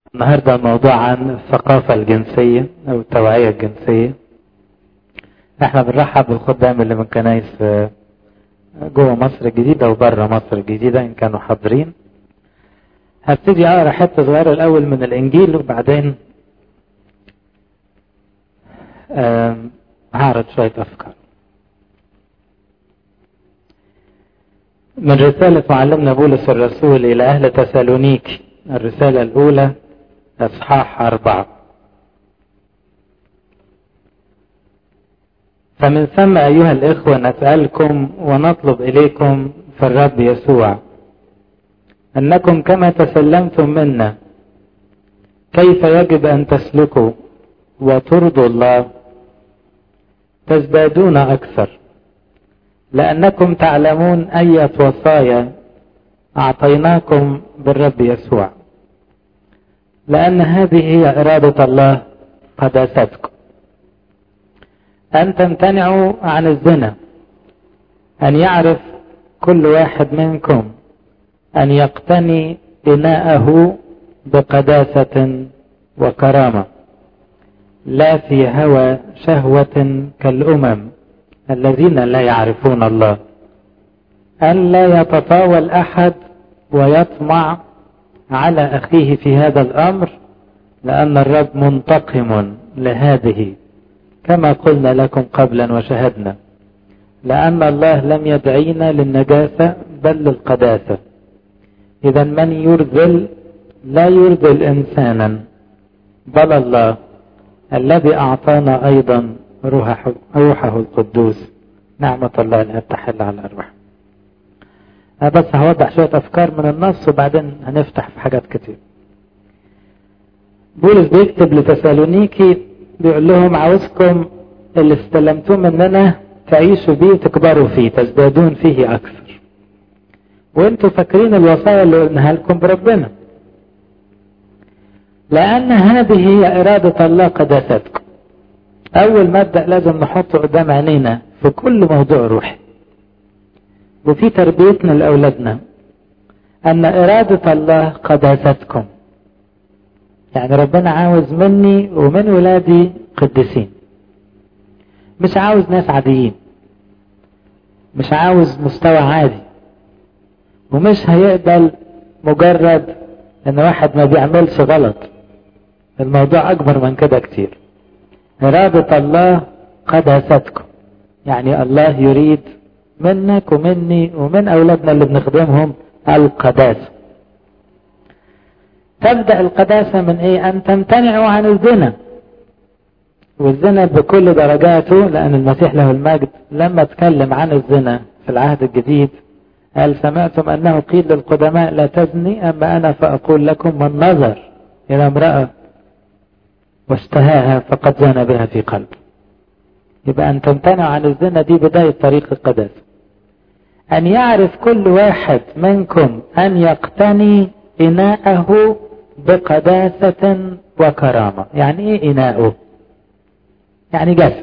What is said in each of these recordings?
النهاردة الموضوع عن الثقافة الجنسية أو التوعية الجنسية احنا بنرحب بالخدام اللي من كنايس جوه مصر الجديدة وبره مصر الجديدة إن كانوا حاضرين هبتدي أقرأ حتة صغيرة الأول من الإنجيل وبعدين هعرض شوية أفكار من رسالة معلمنا بولس الرسول إلى أهل تسالونيك الرسالة الأولى أصحاح أربعة فمن ثم أيها الإخوة نسألكم ونطلب إليكم في الرب يسوع أنكم كما تسلمتم منا كيف يجب أن تسلكوا وترضوا الله تزدادون أكثر لأنكم تعلمون أية وصايا أعطيناكم بالرب يسوع لأن هذه هي إرادة الله قداستكم أن تمتنعوا عن الزنا أن يعرف كل واحد منكم أن يقتني إناءه بقداسة وكرامة لا في هوى شهوة كالأمم الذين لا يعرفون الله أن لا يتطاول أحد ويطمع على أخيه في هذا الأمر لأن الرب منتقم لهذه كما قلنا لكم قبلا وشهدنا لأن الله لم يدعينا للنجاسة بل للقداسة إذا من يرذل لا يرذل إنسانا بل الله الذي أعطانا أيضا روحه, روحه القدوس نعمة الله أنها تحل على الأرواح أنا بس هوضح شوية أفكار من النص وبعدين هنفتح في حاجات كتير بولس بيكتب لتسالونيكي بيقول لهم عاوزكم اللي استلمتوه مننا تعيشوا بيه وتكبروا فيه تزدادون فيه أكثر وانتوا فاكرين الوصايا اللي قلناها لكم بربنا لأن هذه هي إرادة الله قداستكم أول مبدأ لازم نحطه قدام عينينا في كل موضوع روحي وفي تربيتنا لأولادنا أن إرادة الله قداستكم يعني ربنا عاوز مني ومن ولادي قديسين مش عاوز ناس عاديين مش عاوز مستوى عادي ومش هيقبل مجرد ان واحد ما بيعملش غلط الموضوع اكبر من كده كتير إرادة الله قداستكم يعني الله يريد منك ومني ومن أولادنا اللي بنخدمهم القداسة تبدأ القداسة من إيه أن تمتنعوا عن الزنا والزنا بكل درجاته لأن المسيح له المجد لما اتكلم عن الزنا في العهد الجديد قال سمعتم أنه قيل للقدماء لا تزني أما أنا فأقول لكم من نظر إلى امرأة واشتهاها فقد زنى بها في قلبه يبقى أن تمتنع عن الزنا دي بداية طريق القداسة أن يعرف كل واحد منكم أن يقتني إناءه بقداسة وكرامة يعني إيه إناءه يعني جسد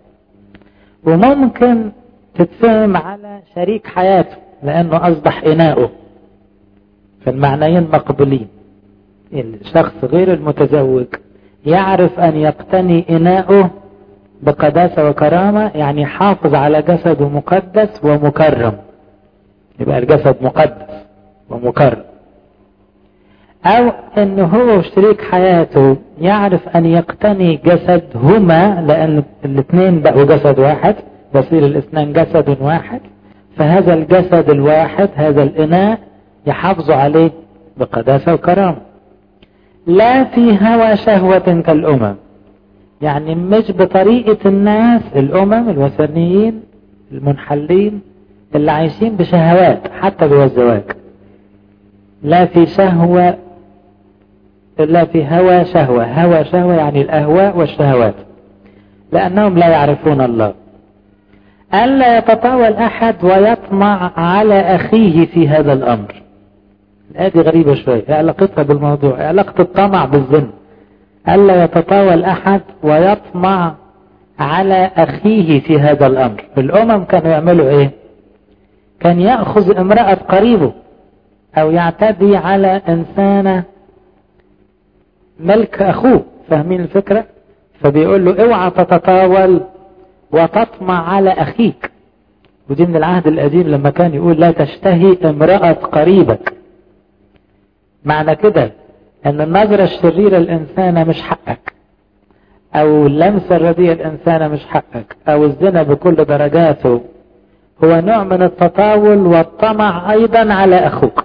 وممكن تتفهم على شريك حياته لأنه أصبح إناؤه فالمعنيين مقبولين الشخص غير المتزوج يعرف أن يقتني إناؤه بقداسة وكرامة يعني حافظ على جسده مقدس ومكرم يبقى الجسد مقدس ومكرم أو أنه هو وشريك حياته يعرف أن يقتني جسدهما لأن الاثنين بقوا جسد واحد يصير الاثنان جسد واحد فهذا الجسد الواحد هذا الإناء يحافظ عليه بقداسة وكرامة لا في هوى شهوة كالأمم يعني مش بطريقة الناس الأمم الوثنيين المنحلين اللي عايشين بشهوات حتى جوه الزواج لا في شهوة إلا في هوى شهوة هوى شهوة يعني الأهواء والشهوات لأنهم لا يعرفون الله ألا يتطاول أحد ويطمع على أخيه في هذا الأمر هذه غريبة شوية علاقتها بالموضوع علاقة الطمع بالذنب ألا يتطاول أحد ويطمع على أخيه في هذا الأمر الأمم كانوا يعملوا إيه كان يأخذ امرأة قريبه أو يعتدي على إنسانة ملك أخوه فاهمين الفكرة فبيقول له اوعى تتطاول وتطمع على أخيك ودي من العهد القديم لما كان يقول لا تشتهي امرأة قريبك معنى كده ان النظرة الشريرة الانسانة مش حقك او اللمسة الرديئة الانسانة مش حقك او الزنا بكل درجاته هو نوع من التطاول والطمع ايضا على اخوك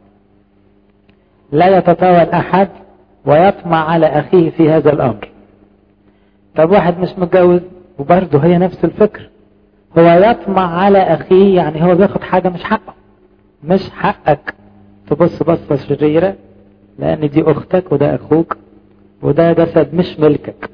لا يتطاول احد ويطمع على اخيه في هذا الامر طب واحد مش متجوز وبرضه هي نفس الفكر هو يطمع على اخيه يعني هو بياخد حاجة مش حقه مش حقك تبص بصة شريرة لان دي اختك وده اخوك وده جسد مش ملكك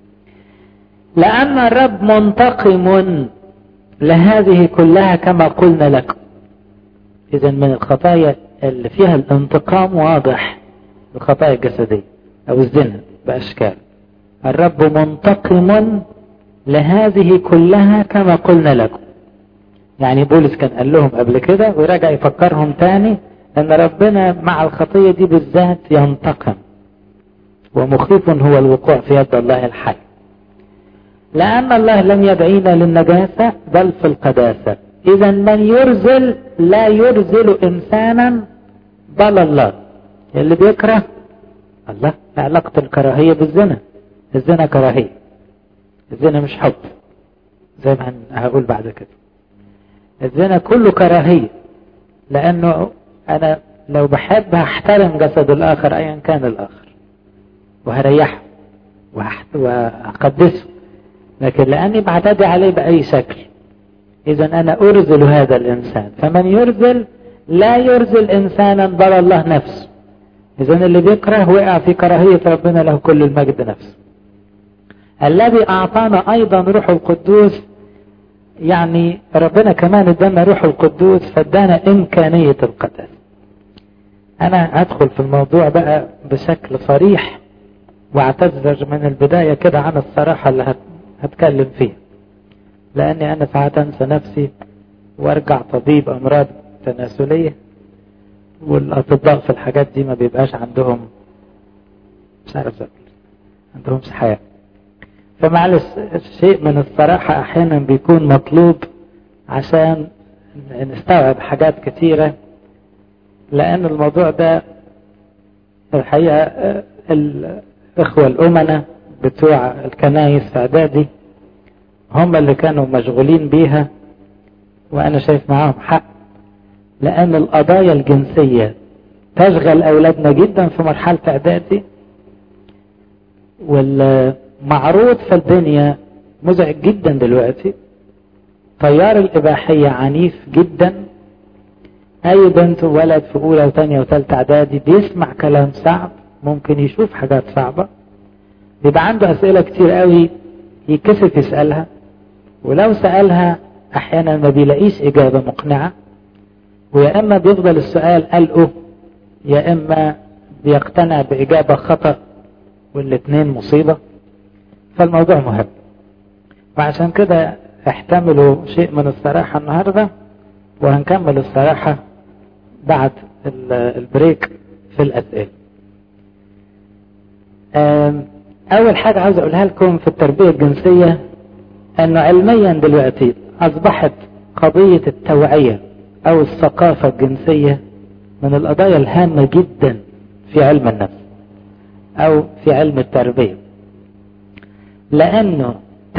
لان الرب منتقم لهذه كلها كما قلنا لكم اذا من الخطايا اللي فيها الانتقام واضح الخطايا الجسدية او الزنا باشكال الرب منتقم لهذه كلها كما قلنا لكم يعني بولس كان قال لهم قبل كده ورجع يفكرهم تاني ان ربنا مع الخطية دي بالذات ينتقم ومخيف هو الوقوع في يد الله الحي لأن الله لم يدعينا للنجاسة بل في القداسة إذا من يرزل لا يرزل إنسانا بل الله اللي بيكره الله علاقة الكراهية بالزنا الزنا كراهية الزنا مش حب زي ما هقول بعد كده الزنا كله كراهية لأنه أنا لو بحب هحترم جسد الآخر أيا كان الآخر وهريحه وأقدسه لكن لأني بعتدي عليه بأي شكل إذا أنا أرزل هذا الإنسان فمن يرزل لا يرزل إنسانا بل الله نفسه إذا اللي بيكره وقع في كراهية ربنا له كل المجد نفسه الذي أعطانا أيضا روح القدوس يعني ربنا كمان ادانا روح القدوس فادانا إمكانية القداسة أنا هدخل في الموضوع بقى بشكل صريح واعتذر من البداية كده عن الصراحة اللي هتكلم فيها لأني أنا ساعات أنسى نفسي وأرجع طبيب أمراض تناسلية والأطباء في الحاجات دي ما بيبقاش عندهم مش عارف أقول عندهمش حياة فمعلش شيء من الصراحة أحيانا بيكون مطلوب عشان نستوعب حاجات كتيرة لأن الموضوع ده الحقيقة الإخوة الأمنة بتوع الكنايس في إعدادي هم اللي كانوا مشغولين بيها وأنا شايف معاهم حق لأن القضايا الجنسية تشغل أولادنا جدا في مرحلة إعدادي والمعروض في الدنيا مزعج جدا دلوقتي تيار الإباحية عنيف جدا أي بنت وولد في أولى وثانية وثالثة إعدادي بيسمع كلام صعب ممكن يشوف حاجات صعبة بيبقى عنده أسئلة كتير قوي يكسف يسألها ولو سألها أحيانا ما بيلاقيش إجابة مقنعة ويا إما بيفضل السؤال قلقه يا إما بيقتنع بإجابة خطأ والاتنين مصيبة فالموضوع مهم وعشان كده احتملوا شيء من الصراحة النهاردة وهنكمل الصراحة بعد البريك في الأسئلة أول حاجة عاوز أقولها لكم في التربية الجنسية أنه علميا دلوقتي أصبحت قضية التوعية أو الثقافة الجنسية من القضايا الهامة جدا في علم النفس أو في علم التربية لأنه 80-90%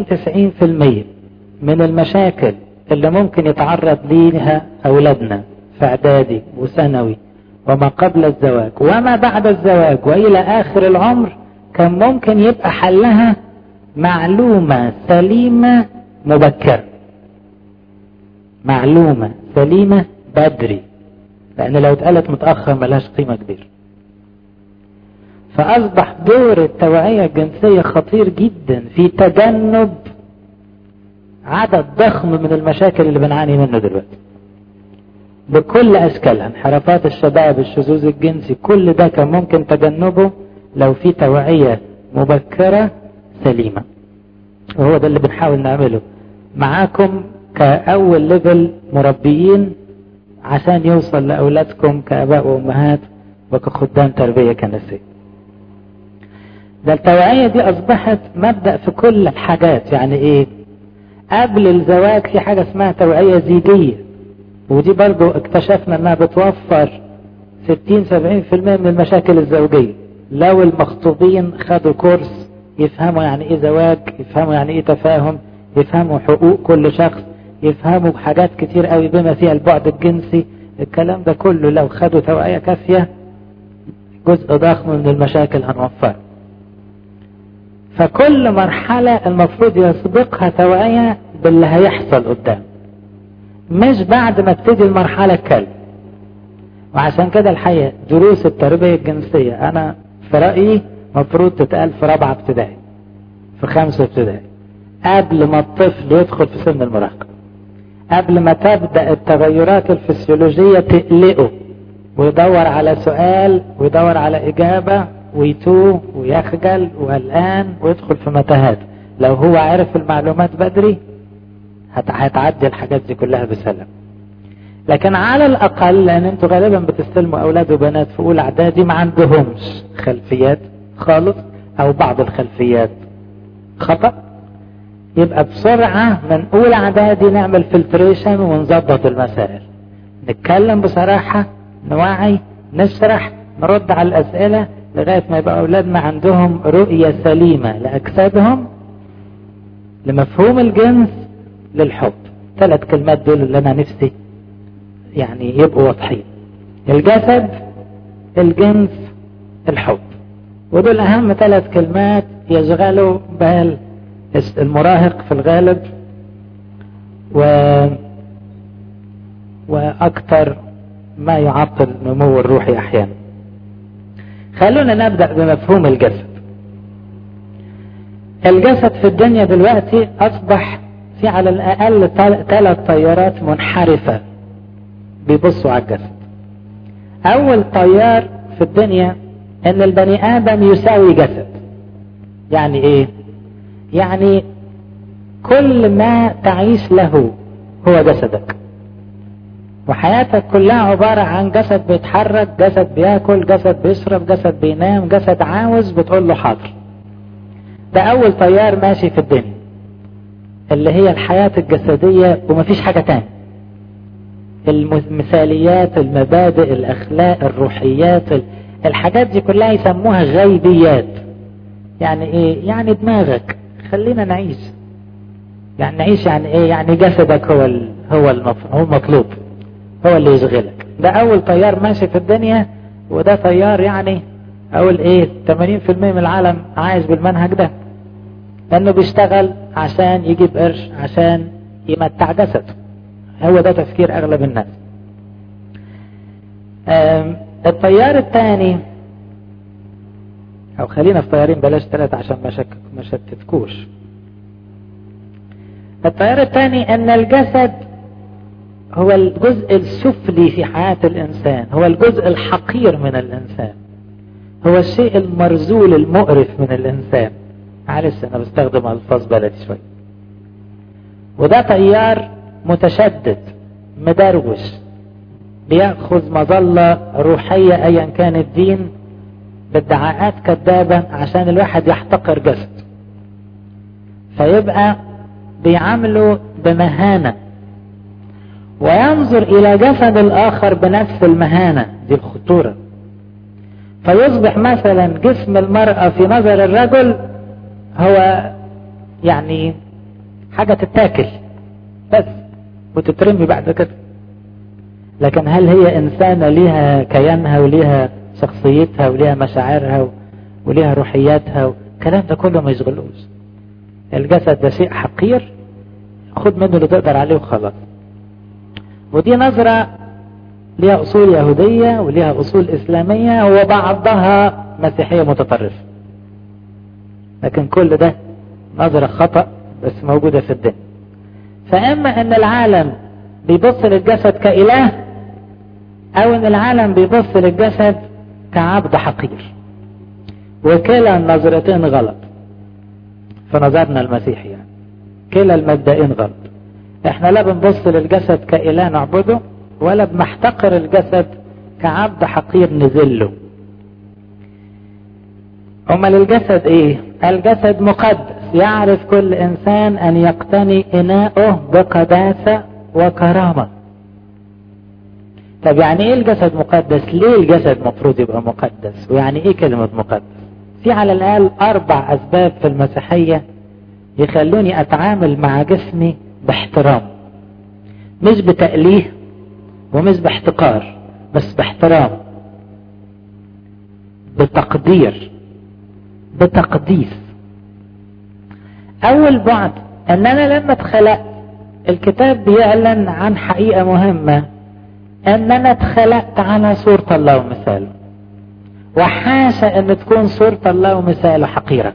من المشاكل اللي ممكن يتعرض ليها أولادنا في إعدادي وثانوي وما قبل الزواج وما بعد الزواج وإلى آخر العمر كان ممكن يبقى حلها معلومة سليمة مبكرة معلومة سليمة بدري لأن لو اتقالت متأخر ملهاش قيمة كبيرة فأصبح دور التوعية الجنسية خطير جدا في تجنب عدد ضخم من المشاكل اللي بنعاني منه دلوقتي بكل أشكالها انحرافات الشباب الشذوذ الجنسي كل ده كان ممكن تجنبه لو في توعية مبكرة سليمة وهو ده اللي بنحاول نعمله معاكم كأول ليفل مربيين عشان يوصل لأولادكم كأباء وأمهات وكخدام تربية كنسية ده التوعية دي أصبحت مبدأ في كل الحاجات يعني إيه قبل الزواج في حاجة اسمها توعية زيجية ودي برضو اكتشفنا انها بتوفر 60-70% من المشاكل الزوجية لو المخطوبين خدوا كورس يفهموا يعني ايه زواج يفهموا يعني ايه تفاهم يفهموا حقوق كل شخص يفهموا حاجات كتير قوي بما فيها البعد الجنسي الكلام ده كله لو خدوا توعية كافية جزء ضخم من المشاكل هنوفره فكل مرحلة المفروض يسبقها توعية باللي هيحصل قدام مش بعد ما تبتدي المرحلة الكلب وعشان كده الحقيقة دروس التربية الجنسية أنا في رأيي مفروض تتقال في رابعة ابتدائي في خمسة ابتدائي قبل ما الطفل يدخل في سن المراهقة قبل ما تبدأ التغيرات الفسيولوجية تقلقه ويدور على سؤال ويدور على إجابة ويتوه ويخجل وقلقان ويدخل في متاهات لو هو عرف المعلومات بدري هتعدي الحاجات دي كلها بسلام لكن على الأقل لأن انتوا غالبا بتستلموا أولاد وبنات في أولى إعدادي ما عندهمش خلفيات خالص أو بعض الخلفيات خطأ يبقى بسرعة من أولى إعدادي نعمل فلتريشن ونظبط المسائل نتكلم بصراحة نوعي نشرح نرد على الأسئلة لغاية ما يبقى أولادنا عندهم رؤية سليمة لأجسادهم لمفهوم الجنس للحب ثلاث كلمات دول اللي أنا نفسي يعني يبقوا واضحين الجسد الجنس الحب ودول أهم ثلاث كلمات يشغلوا بال المراهق في الغالب و وأكثر ما يعطل نمو الروحي أحيانا خلونا نبدأ بمفهوم الجسد الجسد في الدنيا دلوقتي أصبح في على الأقل ثلاث طيارات منحرفة بيبصوا على الجسد أول طيار في الدنيا إن البني آدم يساوي جسد يعني إيه؟ يعني كل ما تعيش له هو جسدك وحياتك كلها عبارة عن جسد بيتحرك جسد بياكل جسد بيشرب جسد بينام جسد عاوز بتقول له حاضر ده أول طيار ماشي في الدنيا اللي هي الحياة الجسدية ومفيش حاجة تاني المثاليات المبادئ الأخلاق الروحيات الحاجات دي كلها يسموها غيبيات يعني ايه يعني دماغك خلينا نعيش يعني نعيش يعني ايه يعني جسدك هو ال... هو المف... هو المطلوب هو اللي يشغلك ده اول طيار ماشي في الدنيا وده طيار يعني اقول ايه 80% من العالم عايش بالمنهج ده لانه بيشتغل عشان يجيب قرش عشان يمتع جسده هو ده تفكير اغلب الناس الطيار الثاني او خلينا في طيارين بلاش ثلاثة عشان ما شك ما شتتكوش الطيار الثاني ان الجسد هو الجزء السفلي في حياة الانسان هو الجزء الحقير من الانسان هو الشيء المرزول المقرف من الانسان معلش انا بستخدم الفاظ بلدي شوي وده طيار متشدد مدروش بيأخذ مظلة روحية ايا كان الدين بادعاءات كذابة عشان الواحد يحتقر جسد فيبقى بيعامله بمهانة وينظر الى جسد الاخر بنفس المهانة دي الخطورة فيصبح مثلا جسم المرأة في نظر الرجل هو يعني حاجة تتاكل بس وتترمي بعد كده لكن هل هي انسانة ليها كيانها وليها شخصيتها وليها مشاعرها وليها روحياتها الكلام ده كله ما يشغلوش الجسد ده شيء حقير خد منه اللي تقدر عليه وخلاص ودي نظرة ليها أصول يهودية وليها أصول إسلامية وبعضها مسيحية متطرفة لكن كل ده نظرة خطأ بس موجودة في الدين فإما أن العالم بيبص للجسد كإله أو أن العالم بيبص للجسد كعبد حقير وكلا النظرتين غلط في نظرنا المسيحي يعني كلا المبدئين غلط احنا لا بنبص للجسد كإله نعبده ولا بنحتقر الجسد كعبد حقير نذله امال الجسد ايه الجسد مقدس يعرف كل انسان ان يقتني اناؤه بقداسة وكرامة طب يعني ايه الجسد مقدس ليه الجسد مفروض يبقى مقدس ويعني ايه كلمة مقدس في على الاقل اربع اسباب في المسيحية يخلوني اتعامل مع جسمي باحترام مش بتأليه ومش باحتقار بس باحترام بتقدير بتقديس اول بعد ان انا لما اتخلقت الكتاب بيعلن عن حقيقة مهمة ان انا اتخلقت على صورة الله ومثاله وحاشا ان تكون صورة الله ومثاله حقيرة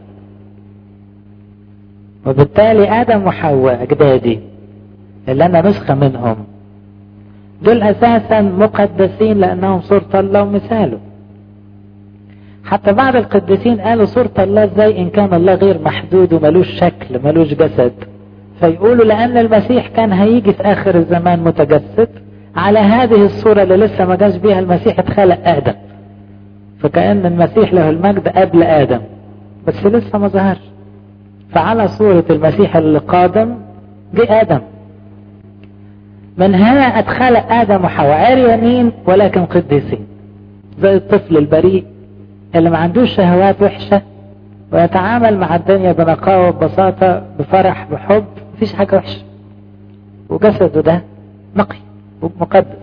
وبالتالي ادم وحواء اجدادي اللي انا نسخة منهم دول اساسا مقدسين لانهم صورة الله ومثاله حتى بعض القديسين قالوا صورة الله ازاي ان كان الله غير محدود وملوش شكل ملوش جسد فيقولوا لان المسيح كان هيجي في اخر الزمان متجسد على هذه الصورة اللي لسه ما جاش بيها المسيح اتخلق ادم فكأن المسيح له المجد قبل ادم بس لسه ما ظهرش فعلى صورة المسيح اللي قادم جه ادم من هنا اتخلق ادم وحواء عريانين ولكن قديسين زي الطفل البريء اللي ما عندوش شهوات وحشة ويتعامل مع الدنيا بنقاوة ببساطة بفرح بحب مفيش حاجة وحشة وجسده ده نقي ومقدس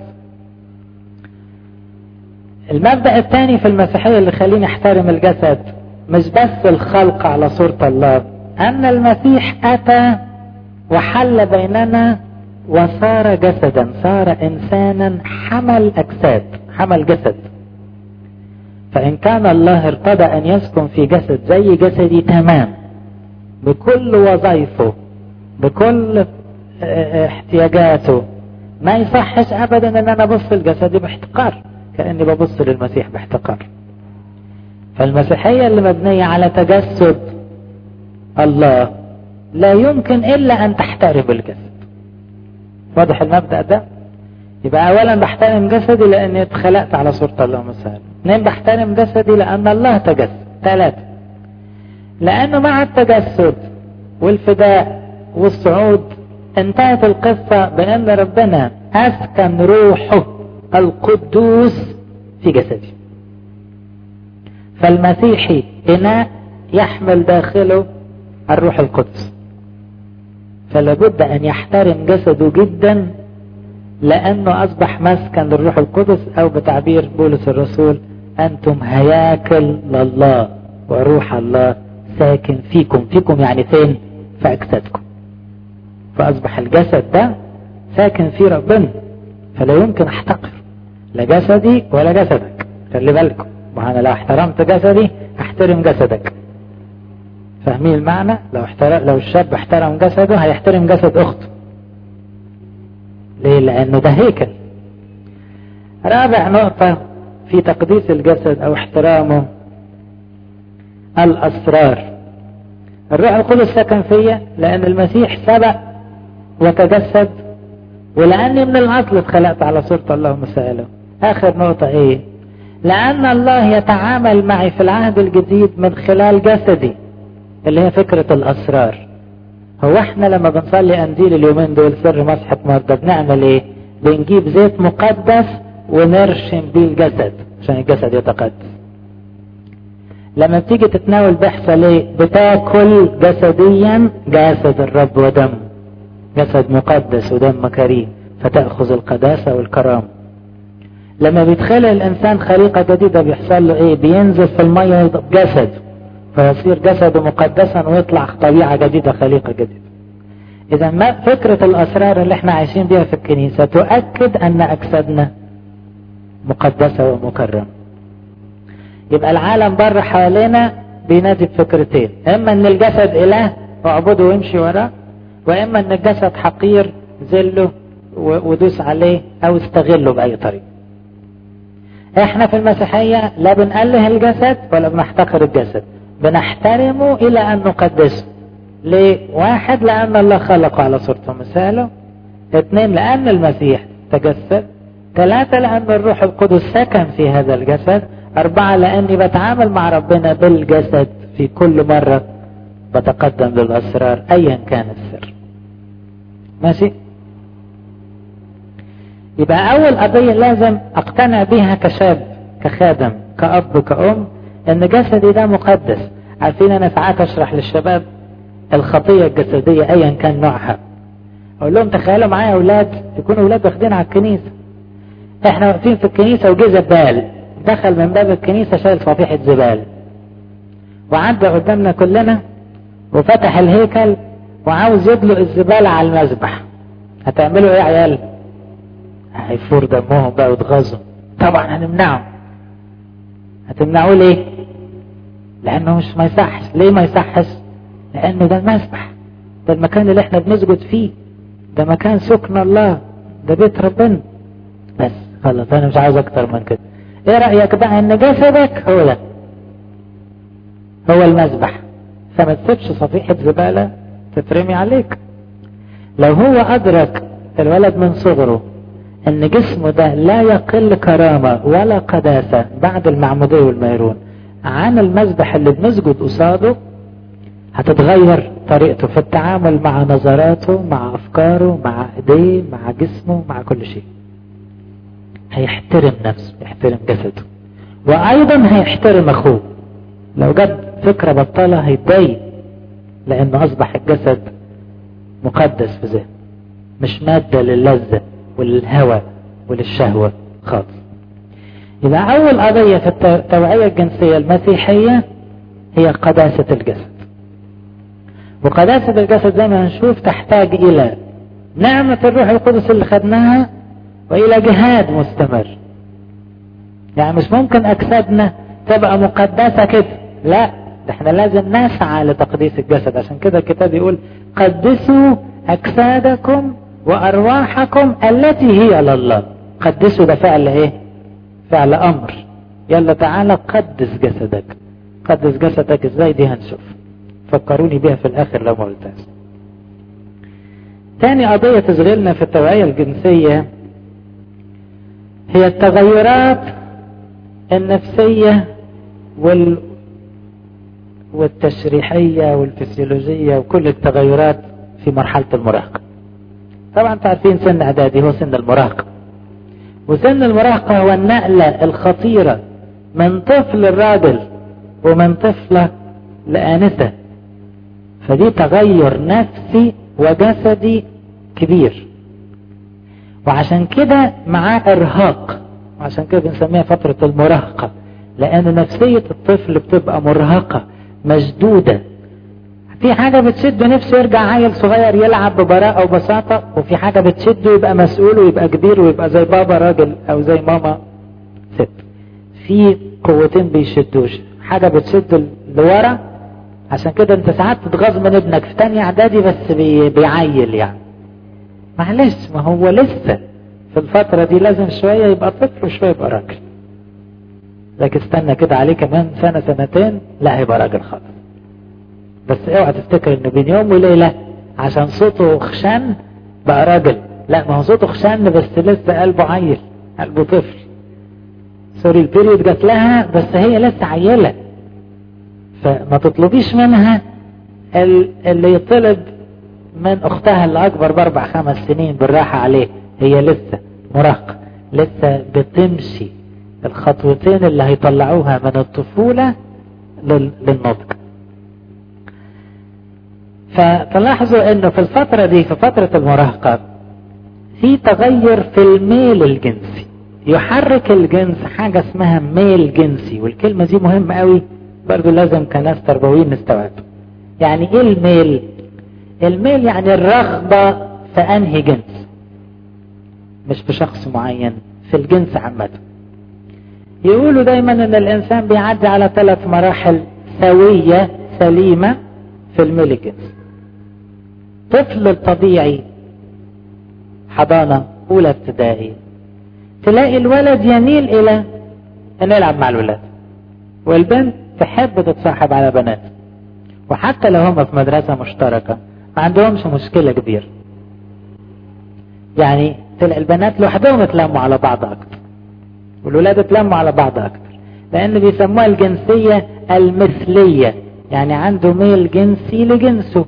المبدأ الثاني في المسيحية اللي خليني احترم الجسد مش بس الخلق على صورة الله أن المسيح أتى وحل بيننا وصار جسدا صار إنسانا حمل أجساد حمل جسد فإن كان الله ارتضى أن يسكن في جسد زي جسدي تمام بكل وظائفه بكل احتياجاته ما يصحش أبدا أن أنا أبص لجسدي باحتقار كأني ببص للمسيح باحتقار فالمسيحية اللي مبنية على تجسد الله لا يمكن إلا أن تحترم الجسد واضح المبدأ ده يبقى أولا بحترم جسدي لأني اتخلقت على صورة الله مثلا اثنين بحترم جسدي لأن الله تجسد ثلاثة لأنه مع التجسد والفداء والصعود انتهت القصة بأن ربنا أسكن روحه القدوس في جسدي فالمسيحي إناء يحمل داخله الروح القدس فلابد أن يحترم جسده جدا لأنه أصبح مسكن للروح القدس أو بتعبير بولس الرسول أنتم هياكل لله وروح الله ساكن فيكم فيكم يعني فين في أجسادكم فأصبح الجسد ده ساكن فيه ربنا فلا يمكن أحتقر لا جسدي ولا جسدك خلي بالكم وأنا لو احترمت جسدي أحترم جسدك فاهمين المعنى لو احترم لو الشاب احترم جسده هيحترم جسد أخته ليه لأنه ده هيكل رابع نقطة في تقديس الجسد أو احترامه الأسرار الروح القدس سكن فيا لأن المسيح سبق وتجسد ولأني من الأصل اتخلقت على صورة الله ومثاله آخر نقطة إيه لأن الله يتعامل معي في العهد الجديد من خلال جسدي اللي هي فكرة الأسرار هو احنا لما بنصلي أنزيل اليومين دول سر مسحة مرضى بنعمل ايه بنجيب زيت مقدس ونرشم بيه الجسد عشان الجسد يتقدس لما بتيجي تتناول بيحصل ايه بتاكل جسديا جسد الرب ودمه جسد مقدس ودم كريم فتأخذ القداسة والكرامة لما بيتخلق الإنسان خليقة جديدة بيحصل له إيه بينزل في المية جسد فيصير جسده مقدسا ويطلع طبيعة جديدة خليقة جديدة إذا ما فكرة الأسرار اللي احنا عايشين بيها في الكنيسة تؤكد أن أجسادنا مقدسة ومكرمة يبقى العالم بره حوالينا بينادي بفكرتين إما أن الجسد إله واعبده وامشي وراه وإما أن الجسد حقير ذله ودوس عليه أو استغله بأي طريقة احنا في المسيحية لا بنأله الجسد ولا بنحتقر الجسد بنحترمه إلى أن نقدسه ليه؟ واحد لأن الله خلقه على صورته ومثاله اثنين لأن المسيح تجسد ثلاثة لأن الروح القدس سكن في هذا الجسد أربعة لأني بتعامل مع ربنا بالجسد في كل مرة بتقدم للأسرار أيا كان السر ماشي يبقى أول قضية لازم أقتنع بيها كشاب كخادم كأب كأم إن جسدي ده مقدس عارفين أنا ساعات أشرح للشباب الخطية الجسدية أيا كان نوعها أقول لهم تخيلوا معايا أولاد يكونوا أولاد واخدين على الكنيسة إحنا واقفين في الكنيسة وجه زبال دخل من باب الكنيسة شايل صفيحة زبال وعدى قدامنا كلنا وفتح الهيكل وعاوز يدلق الزبالة على المذبح هتعملوا ايه يا عيال هيفور دمهم بقى ويتغاظوا طبعا هنمنعه هتمنعوه ليه لانه مش ما يصحش ليه ما يصحش لانه ده المسبح ده المكان اللي احنا بنسجد فيه ده مكان سكن الله ده بيت ربنا بس خلاص انا مش عاوز اكتر من كده ايه رايك بقى ان جسدك هو ده هو المسبح فما تسيبش صفيحه زباله تترمي عليك لو هو ادرك الولد من صغره ان جسمه ده لا يقل كرامه ولا قداسه بعد المعموديه والميرون عن المسبح اللي بنسجد قصاده هتتغير طريقته في التعامل مع نظراته مع افكاره مع ايديه مع جسمه مع كل شيء هيحترم نفسه يحترم جسده وايضا هيحترم اخوه لو جاب فكره بطاله هيتضايق لانه اصبح الجسد مقدس في ذهنه مش ماده للذه وللهوى وللشهوه خالص يبقى اول قضيه في التوعيه الجنسيه المسيحيه هي قداسه الجسد وقداسه الجسد زي ما هنشوف تحتاج الى نعمه الروح القدس اللي خدناها والى جهاد مستمر يعني مش ممكن اجسادنا تبقى مقدسه كده لا ده احنا لازم نسعى لتقديس الجسد عشان كده الكتاب يقول قدسوا اجسادكم وارواحكم التي هي لله قدسوا ده فعل ايه فعل امر يلا تعالى قدس جسدك قدس جسدك ازاي دي هنشوف فكروني بيها في الاخر لو ما قلتهاش تاني قضية تشغلنا في التوعية الجنسية هي التغيرات النفسية وال والتشريحية والفسيولوجية وكل التغيرات في مرحلة المراهقة طبعا انتوا عارفين سن اعدادي هو سن المراهقة وسن المراهقة هو النقلة الخطيرة من طفل الراجل ومن طفلة لآنسة فدي تغير نفسي وجسدي كبير وعشان كده معاه ارهاق وعشان كده بنسميها فترة المراهقة لان نفسية الطفل بتبقى مرهقة مشدودة في حاجة بتشده نفسه يرجع عيل صغير يلعب ببراءة وبساطة وفي حاجة بتشده يبقى مسؤول ويبقى كبير ويبقى زي بابا راجل او زي ماما ست في قوتين بيشدوش حاجة بتشده لورا عشان كده انت ساعات تتغاظ من ابنك في تانية اعدادي بس بي بيعيل يعني معلش ما هو لسه في الفترة دي لازم شوية يبقى طفل وشوية يبقى راجل لكن استنى كده عليه كمان سنة سنتين لا هيبقى راجل خالص بس اوعى تفتكر انه بين يوم وليلة عشان صوته خشن بقى راجل لا ما هو صوته خشن بس لسه قلبه عيل قلبه طفل سوري البيريود جات لها بس هي لسه عيلة فما تطلبيش منها اللي يطلب من اختها اللي اكبر باربع خمس سنين بالراحة عليه هي لسه مراهقة لسه بتمشي الخطوتين اللي هيطلعوها من الطفولة للنضج فتلاحظوا انه في الفترة دي في فترة المراهقة في تغير في الميل الجنسي يحرك الجنس حاجة اسمها ميل جنسي والكلمة دي مهمة قوي برضو لازم كناس تربويين نستوعب يعني ايه الميل الميل يعني الرغبة في انهي جنس مش في شخص معين في الجنس عامة يقولوا دايما ان الانسان بيعدي على ثلاث مراحل سوية سليمة في الميل الجنسي طفل الطبيعي حضانة اولى ابتدائي تلاقي الولد يميل الى انه يلعب مع الولاد والبنت تحب تتصاحب على بنات وحتى لو هم في مدرسة مشتركة ما عندهمش مشكلة كبيرة يعني تلاقي البنات لوحدهم يتلموا على بعض اكتر والولاد يتلموا على بعض اكتر لان بيسموها الجنسية المثلية يعني عنده ميل جنسي لجنسه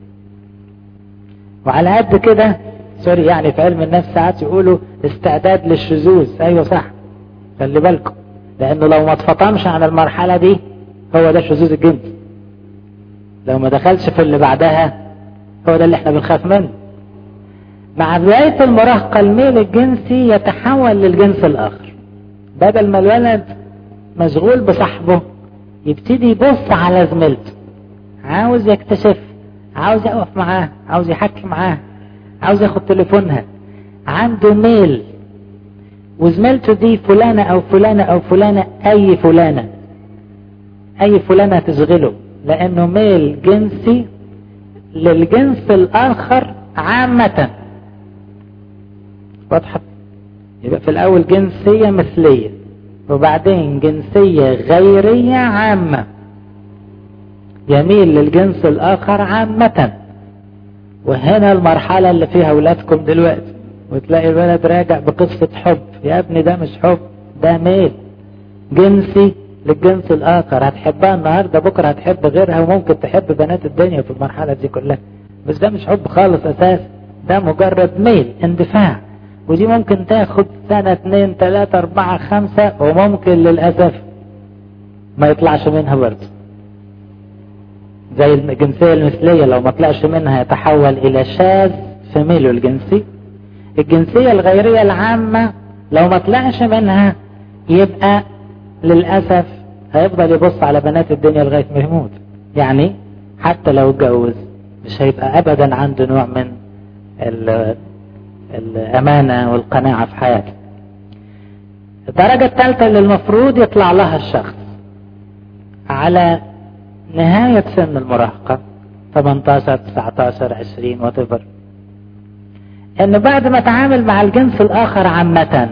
وعلى قد كده سوري يعني في علم النفس ساعات يقولوا استعداد للشذوذ ايوه صح خلي بالكم لانه لو ما اتفطمش عن المرحلة دي هو ده شذوذ الجنس لو ما دخلش في اللي بعدها هو ده اللي احنا بنخاف منه مع بداية المراهقة الميل الجنسي يتحول للجنس الآخر بدل ما الولد مشغول بصاحبه يبتدي يبص على زميلته عاوز يكتشف عاوز يقف معاه عاوز يحكي معاه عاوز ياخد تليفونها عنده ميل وزميلته دي فلانة أو فلانة أو فلانة أي فلانة أي فلانة تشغله لأنه ميل جنسي للجنس الآخر عامة واضحة يبقى في الأول جنسية مثلية وبعدين جنسية غيرية عامة يميل للجنس الآخر عامة وهنا المرحلة اللي فيها أولادكم دلوقتي وتلاقي الولد راجع بقصة حب يا ابني ده مش حب ده ميل جنسي للجنس الآخر هتحبها النهاردة بكرة هتحب غيرها وممكن تحب بنات الدنيا في المرحلة دي كلها بس ده مش حب خالص أساس ده مجرد ميل اندفاع ودي ممكن تاخد سنة اتنين تلاتة اربعة خمسة وممكن للأسف ما يطلعش منها برضه زي الجنسية المثلية لو ما طلعش منها يتحول إلى شاذ في ميله الجنسي الجنسية الغيرية العامة لو ما طلعش منها يبقى للأسف هيفضل يبص على بنات الدنيا لغاية ما يموت يعني حتى لو اتجوز مش هيبقى أبدا عنده نوع من الأمانة والقناعة في حياته الدرجة الثالثة اللي المفروض يطلع لها الشخص على نهاية سن المراهقة 18 19 20 وتفر ان بعد ما تعامل مع الجنس الاخر عامة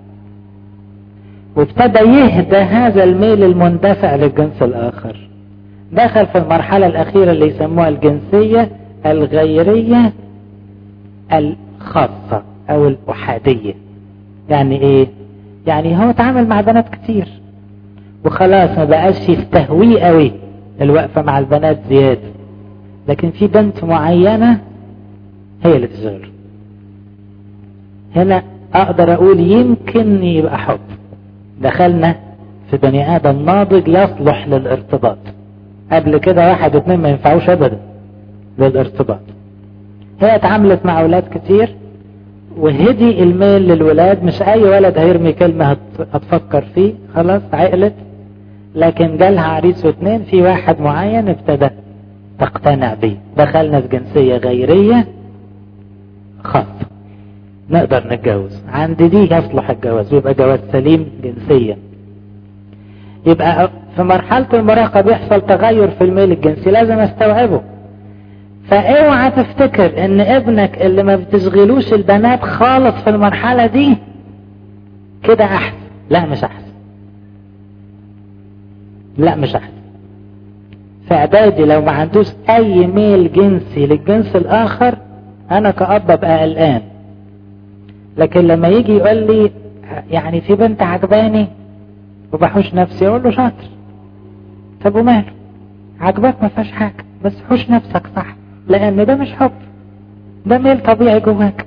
وابتدى يهدى هذا الميل المندفع للجنس الاخر دخل في المرحلة الاخيرة اللي يسموها الجنسية الغيرية الخاصة او الاحادية يعني ايه يعني هو تعامل مع بنات كتير وخلاص ما بقاش يستهويه قوي الوقفة مع البنات زيادة لكن في بنت معينة هي اللي تشغله هنا اقدر اقول يمكن يبقى حب دخلنا في بني ادم ناضج يصلح للارتباط قبل كده واحد اتنين ما ينفعوش ابدا للارتباط هي اتعاملت مع اولاد كتير وهدي الميل للولاد مش اي ولد هيرمي كلمة هتفكر فيه خلاص عقلت لكن جالها عريس واثنين في واحد معين ابتدى تقتنع بيه دخلنا في جنسية غيرية خاصة نقدر نتجوز عند دي يصلح الجواز ويبقى جواز سليم جنسيا يبقى في مرحلة المراهقة بيحصل تغير في الميل الجنسي لازم استوعبه فاوعى تفتكر ان ابنك اللي ما بتشغلوش البنات خالص في المرحلة دي كده احسن لا مش احسن لا مش احسن في اعدادي لو ما عندوش اي ميل جنسي للجنس الاخر انا كأب ابقى قلقان لكن لما يجي يقول لي يعني في بنت عجباني وبحوش نفسي اقول له شاطر طب وماله عجبك ما فيهاش حاجه بس حوش نفسك صح لان ده مش حب ده ميل طبيعي جواك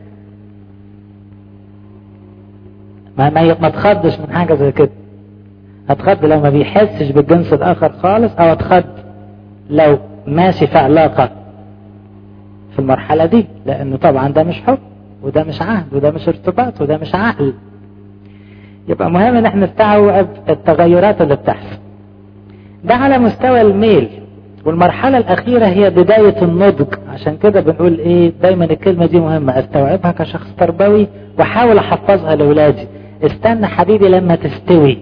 ما ما ما تخضش من حاجه زي كده هتخض لو ما بيحسش بالجنس الاخر خالص او هتخض لو ماشي في علاقه في المرحله دي لانه طبعا ده مش حب وده مش عهد وده مش ارتباط وده مش عقل يبقى مهم ان احنا نستوعب التغيرات اللي بتحصل ده على مستوى الميل والمرحلة الأخيرة هي بداية النضج عشان كده بنقول إيه دايما الكلمة دي مهمة أستوعبها كشخص تربوي وأحاول أحفظها لأولادي استنى حبيبي لما تستوي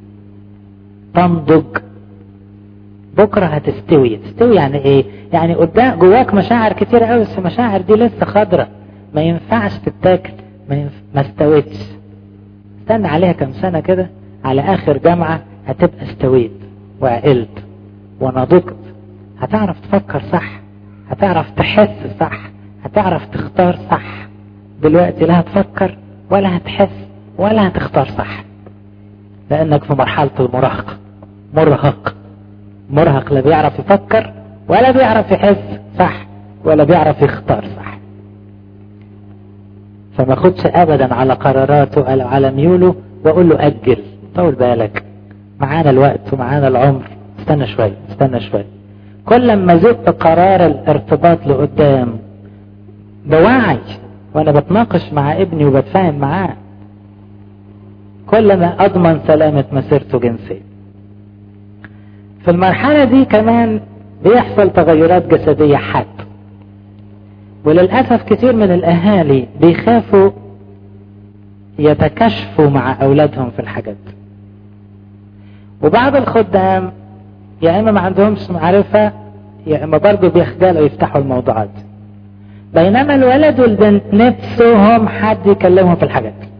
تنضج بكرة هتستوي تستوي يعني إيه يعني قدام جواك مشاعر كتير قوي بس المشاعر دي لسه خضرة ما ينفعش تتاكل ما, ينف... ما استويتش استنى عليها كم سنة كده على آخر جامعة هتبقى استويت وعقلت ونضجت هتعرف تفكر صح هتعرف تحس صح هتعرف تختار صح دلوقتي لا هتفكر ولا هتحس ولا هتختار صح لانك في مرحلة المراهقة مرهق مرهق لا بيعرف يفكر ولا بيعرف يحس صح ولا بيعرف يختار صح فما خدش ابدا على قراراته او على ميوله واقول له اجل طول بالك معانا الوقت ومعانا العمر استنى شوية استنى شوية كل ما زدت قرار الارتباط لقدام بوعي وانا بتناقش مع ابني وبتفاهم معاه كل ما اضمن سلامة مسيرته جنسية في المرحلة دي كمان بيحصل تغيرات جسدية حاد وللأسف كثير من الأهالي بيخافوا يتكشفوا مع أولادهم في الحاجات دي وبعض الخدام يا إما ما عندهمش معرفة يا إما برضه بيخجلوا يفتحوا الموضوعات دي بينما الولد والبنت نفسهم حد يكلمهم في الحاجات دي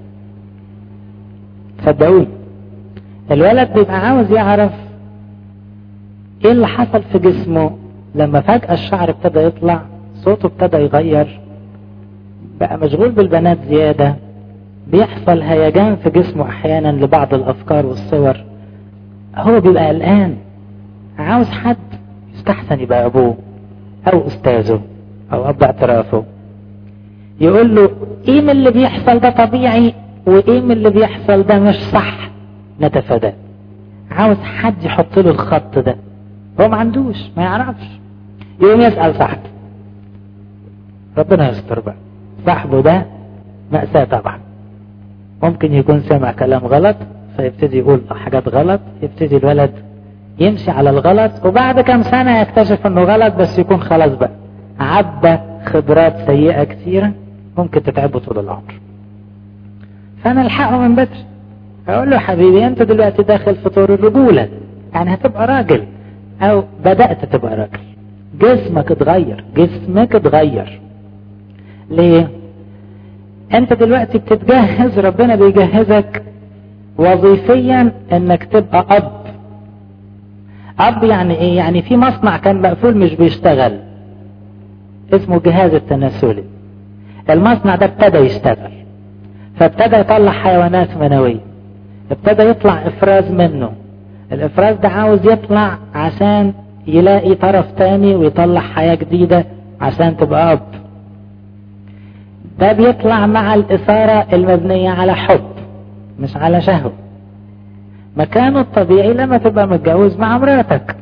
صدقوني الولد بيبقى عاوز يعرف ايه اللي حصل في جسمه لما فجأة الشعر ابتدى يطلع صوته ابتدى يغير بقى مشغول بالبنات زيادة بيحصل هيجان في جسمه احيانا لبعض الافكار والصور هو بيبقى قلقان عاوز حد يستحسن يبقى ابوه او استاذه او اب اعترافه يقول له ايه من اللي بيحصل ده طبيعي وايه من اللي بيحصل ده مش صح نتفاداه عاوز حد يحط له الخط ده هو ما عندوش ما يعرفش يقوم يسأل صاحبه ربنا يستر بقى صاحبه ده مأساة طبعا ممكن يكون سمع كلام غلط فيبتدي يقول حاجات غلط يبتدي الولد يمشي على الغلط وبعد كم سنة يكتشف انه غلط بس يكون خلاص بقى عدى خبرات سيئة كثيرة ممكن تتعبه طول العمر فانا الحقه من بدري اقول له حبيبي انت دلوقتي داخل في طور الرجولة يعني هتبقى راجل او بدأت تبقى راجل جسمك اتغير جسمك اتغير ليه انت دلوقتي بتتجهز ربنا بيجهزك وظيفيا انك تبقى اب اب يعني ايه يعني في مصنع كان مقفول مش بيشتغل اسمه الجهاز التناسلي المصنع ده ابتدى يشتغل فابتدى يطلع حيوانات منوية ابتدى يطلع افراز منه الافراز ده عاوز يطلع عشان يلاقي طرف تاني ويطلع حياة جديدة عشان تبقى اب ده بيطلع مع الإثارة المبنية على حب مش على شهوة مكانه الطبيعي لما تبقى متجوز مع مراتك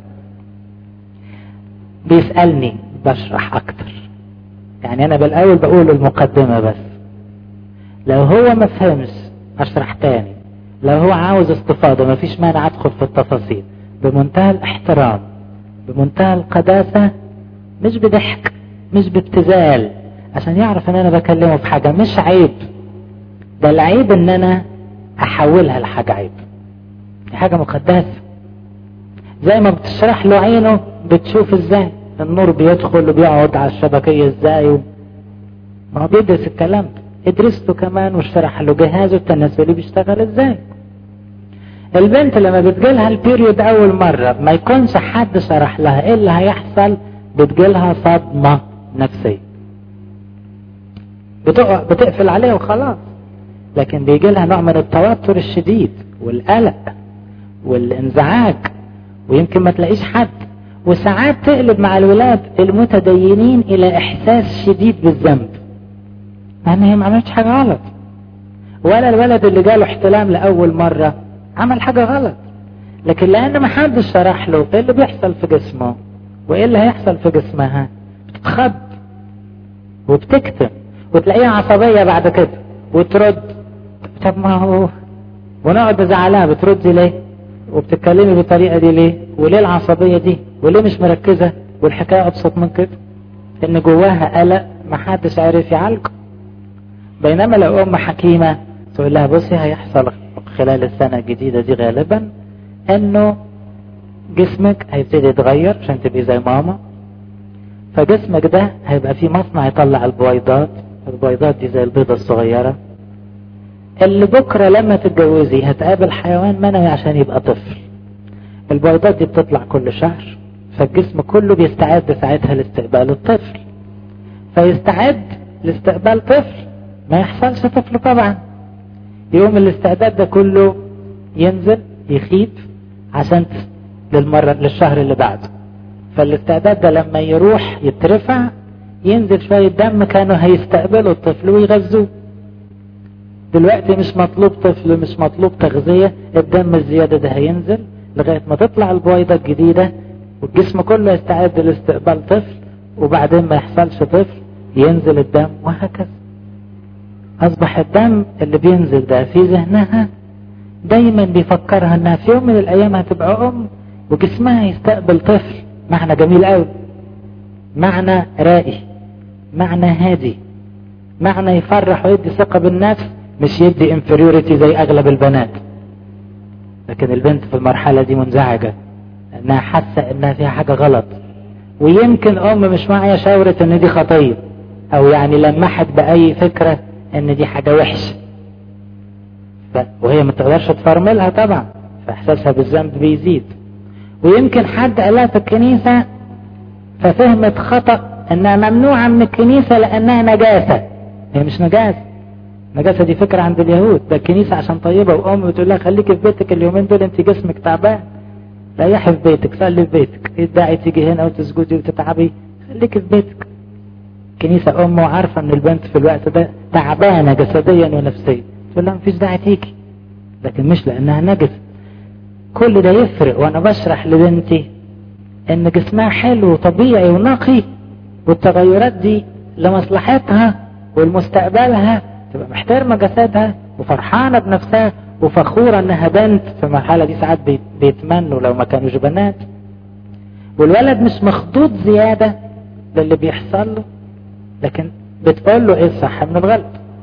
بيسألني بشرح أكتر يعني أنا بالأول بقول المقدمة بس لو هو ما فهمش أشرح تاني لو هو عاوز استفاضة ما فيش مانع أدخل في التفاصيل بمنتهى الاحترام بمنتهى القداسة مش بضحك مش بابتذال عشان يعرف ان انا بكلمه في حاجة مش عيب ده العيب ان انا احولها لحاجة عيب دي حاجة مقدسة زي ما بتشرح له عينه بتشوف ازاي النور بيدخل وبيقعد على الشبكية ازاي و... ما هو بيدرس الكلام ده ادرسته كمان وشرح له جهازه التناسلي بيشتغل ازاي البنت لما بتجيلها البيريود اول مرة ما يكونش حد شرح لها ايه اللي هيحصل بتجيلها صدمة نفسية بتقع بتقفل عليها وخلاص لكن بيجي لها نوع من التوتر الشديد والقلق والانزعاج ويمكن ما تلاقيش حد وساعات تقلب مع الولاد المتدينين الى احساس شديد بالذنب مع ان هي ما عملتش حاجه غلط ولا الولد اللي جاله احتلام لاول مره عمل حاجه غلط لكن لان ما حدش شرح له ايه اللي بيحصل في جسمه وايه اللي هيحصل في جسمها بتتخض وبتكتم وتلاقيها عصبية بعد كده وترد طب ما هو ونقعد نزعلها بتردي ليه وبتتكلمي بالطريقة دي ليه وليه العصبية دي وليه مش مركزة والحكاية أبسط من كده إن جواها قلق ما حدش عارف يعالجه بينما لو أم حكيمة تقول لها بصي هيحصل خلال السنة الجديدة دي غالبا إنه جسمك هيبتدي يتغير عشان تبقي زي ماما فجسمك ده هيبقى فيه مصنع يطلع البويضات البيضات دي زي البيضة الصغيرة اللي بكرة لما تتجوزي هتقابل حيوان منوي عشان يبقى طفل البيضات دي بتطلع كل شهر فالجسم كله بيستعد ساعتها لاستقبال الطفل فيستعد لاستقبال طفل ما يحصلش طفل طبعا يوم الاستعداد ده كله ينزل يخيب عشان للمرة للشهر اللي بعده فالاستعداد ده لما يروح يترفع ينزل شوية دم كانوا هيستقبلوا الطفل ويغذوه دلوقتي مش مطلوب طفل مش مطلوب تغذية الدم الزيادة ده هينزل لغاية ما تطلع البويضة الجديدة والجسم كله يستعد لاستقبال طفل وبعدين ما يحصلش طفل ينزل الدم وهكذا أصبح الدم اللي بينزل ده في ذهنها دايما بيفكرها انها في يوم من الايام هتبقى ام وجسمها يستقبل طفل معنى جميل قوي معنى رائي معنى هادي معنى يفرح ويدي ثقة بالنفس مش يدي انفيريوريتي زي اغلب البنات لكن البنت في المرحلة دي منزعجة انها حاسة انها فيها حاجة غلط ويمكن ام مش معايا شاورت ان دي خطية او يعني لمحت باي فكرة ان دي حاجة وحشة ف... وهي ما تقدرش تفرملها طبعا فاحساسها بالذنب بيزيد ويمكن حد قالها في الكنيسة ففهمت خطأ انها ممنوعة من الكنيسة لانها نجاسة هي مش نجاسة النجاسة دي فكرة عند اليهود ده الكنيسة عشان طيبة وام بتقول لها خليكي في بيتك اليومين دول انت جسمك تعبان ريحي في بيتك صلي في بيتك ايه الداعي تيجي هنا وتسجدي وتتعبي خليكي في بيتك كنيسة ام وعارفة ان البنت في الوقت ده تعبانة جسديا ونفسيا تقول لها مفيش داعي تيجي لكن مش لانها نجسة كل ده يفرق وانا بشرح لبنتي ان جسمها حلو وطبيعي ونقي والتغيرات دي لمصلحتها ولمستقبلها تبقى محترمة جسدها وفرحانة بنفسها وفخورة انها بنت في المرحلة دي ساعات بيتمنوا لو ما كانوش بنات والولد مش مخضوض زيادة للي بيحصل له لكن بتقول له ايه الصح من الغلط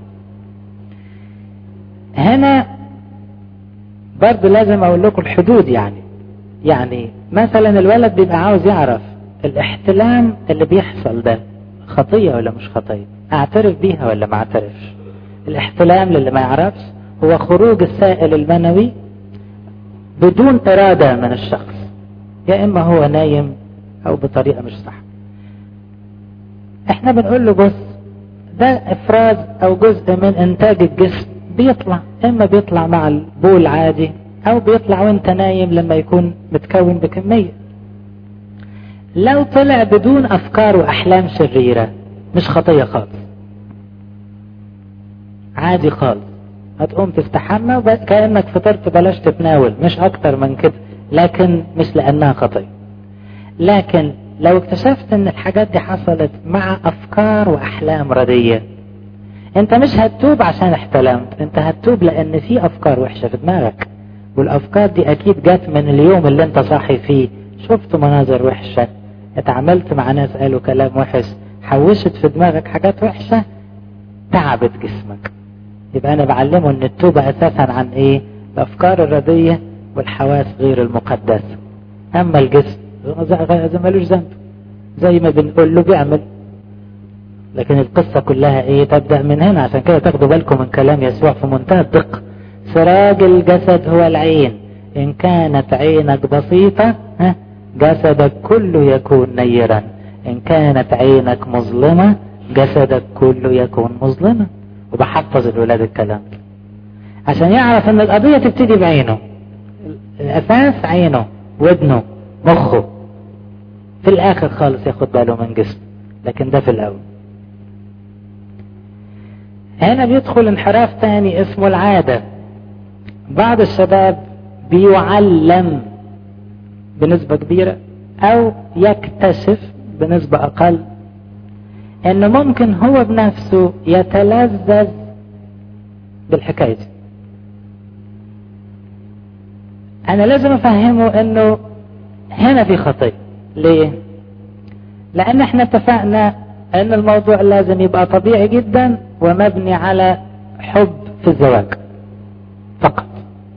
هنا برضه لازم اقول لكم الحدود يعني يعني مثلا الولد بيبقى عاوز يعرف الاحتلام اللي بيحصل ده خطية ولا مش خطية اعترف بيها ولا ما اعترفش الاحتلام للي ما يعرفش هو خروج السائل المنوي بدون ارادة من الشخص يا اما هو نايم او بطريقة مش صح احنا بنقول له بص ده افراز او جزء من انتاج الجسم بيطلع اما بيطلع مع البول عادي او بيطلع وانت نايم لما يكون متكون بكمية لو طلع بدون افكار واحلام شريرة مش خطية خالص عادي خالص هتقوم تستحمى كأنك فطرت بلاش تتناول مش اكتر من كده لكن مش لانها خطية لكن لو اكتشفت ان الحاجات دي حصلت مع افكار واحلام ردية انت مش هتتوب عشان احتلمت انت هتتوب لان في افكار وحشة في دماغك والافكار دي اكيد جت من اليوم اللي انت صاحي فيه شفت مناظر وحشة اتعاملت مع ناس قالوا كلام وحش حوشت في دماغك حاجات وحشة تعبت جسمك يبقى انا بعلمه ان التوبة اساسا عن ايه الافكار الردية والحواس غير المقدسة اما الجسم زي ملوش ذنب زي ما بنقول له بيعمل لكن القصة كلها ايه تبدأ من هنا عشان كده تاخدوا بالكم من كلام يسوع في منتهى الدقة سراج الجسد هو العين ان كانت عينك بسيطة ها جسدك كله يكون نيرا ان كانت عينك مظلمة جسدك كله يكون مظلما وبحفظ الولاد الكلام عشان يعرف ان القضية تبتدي بعينه الاساس عينه ودنه مخه في الاخر خالص ياخد باله من جسمه لكن ده في الاول هنا بيدخل انحراف تاني اسمه العادة بعض الشباب بيعلم بنسبة كبيرة او يكتشف بنسبة اقل ان ممكن هو بنفسه يتلذذ بالحكاية دي انا لازم افهمه انه هنا في خطية ليه لان احنا اتفقنا ان الموضوع لازم يبقى طبيعي جدا ومبني على حب في الزواج فقط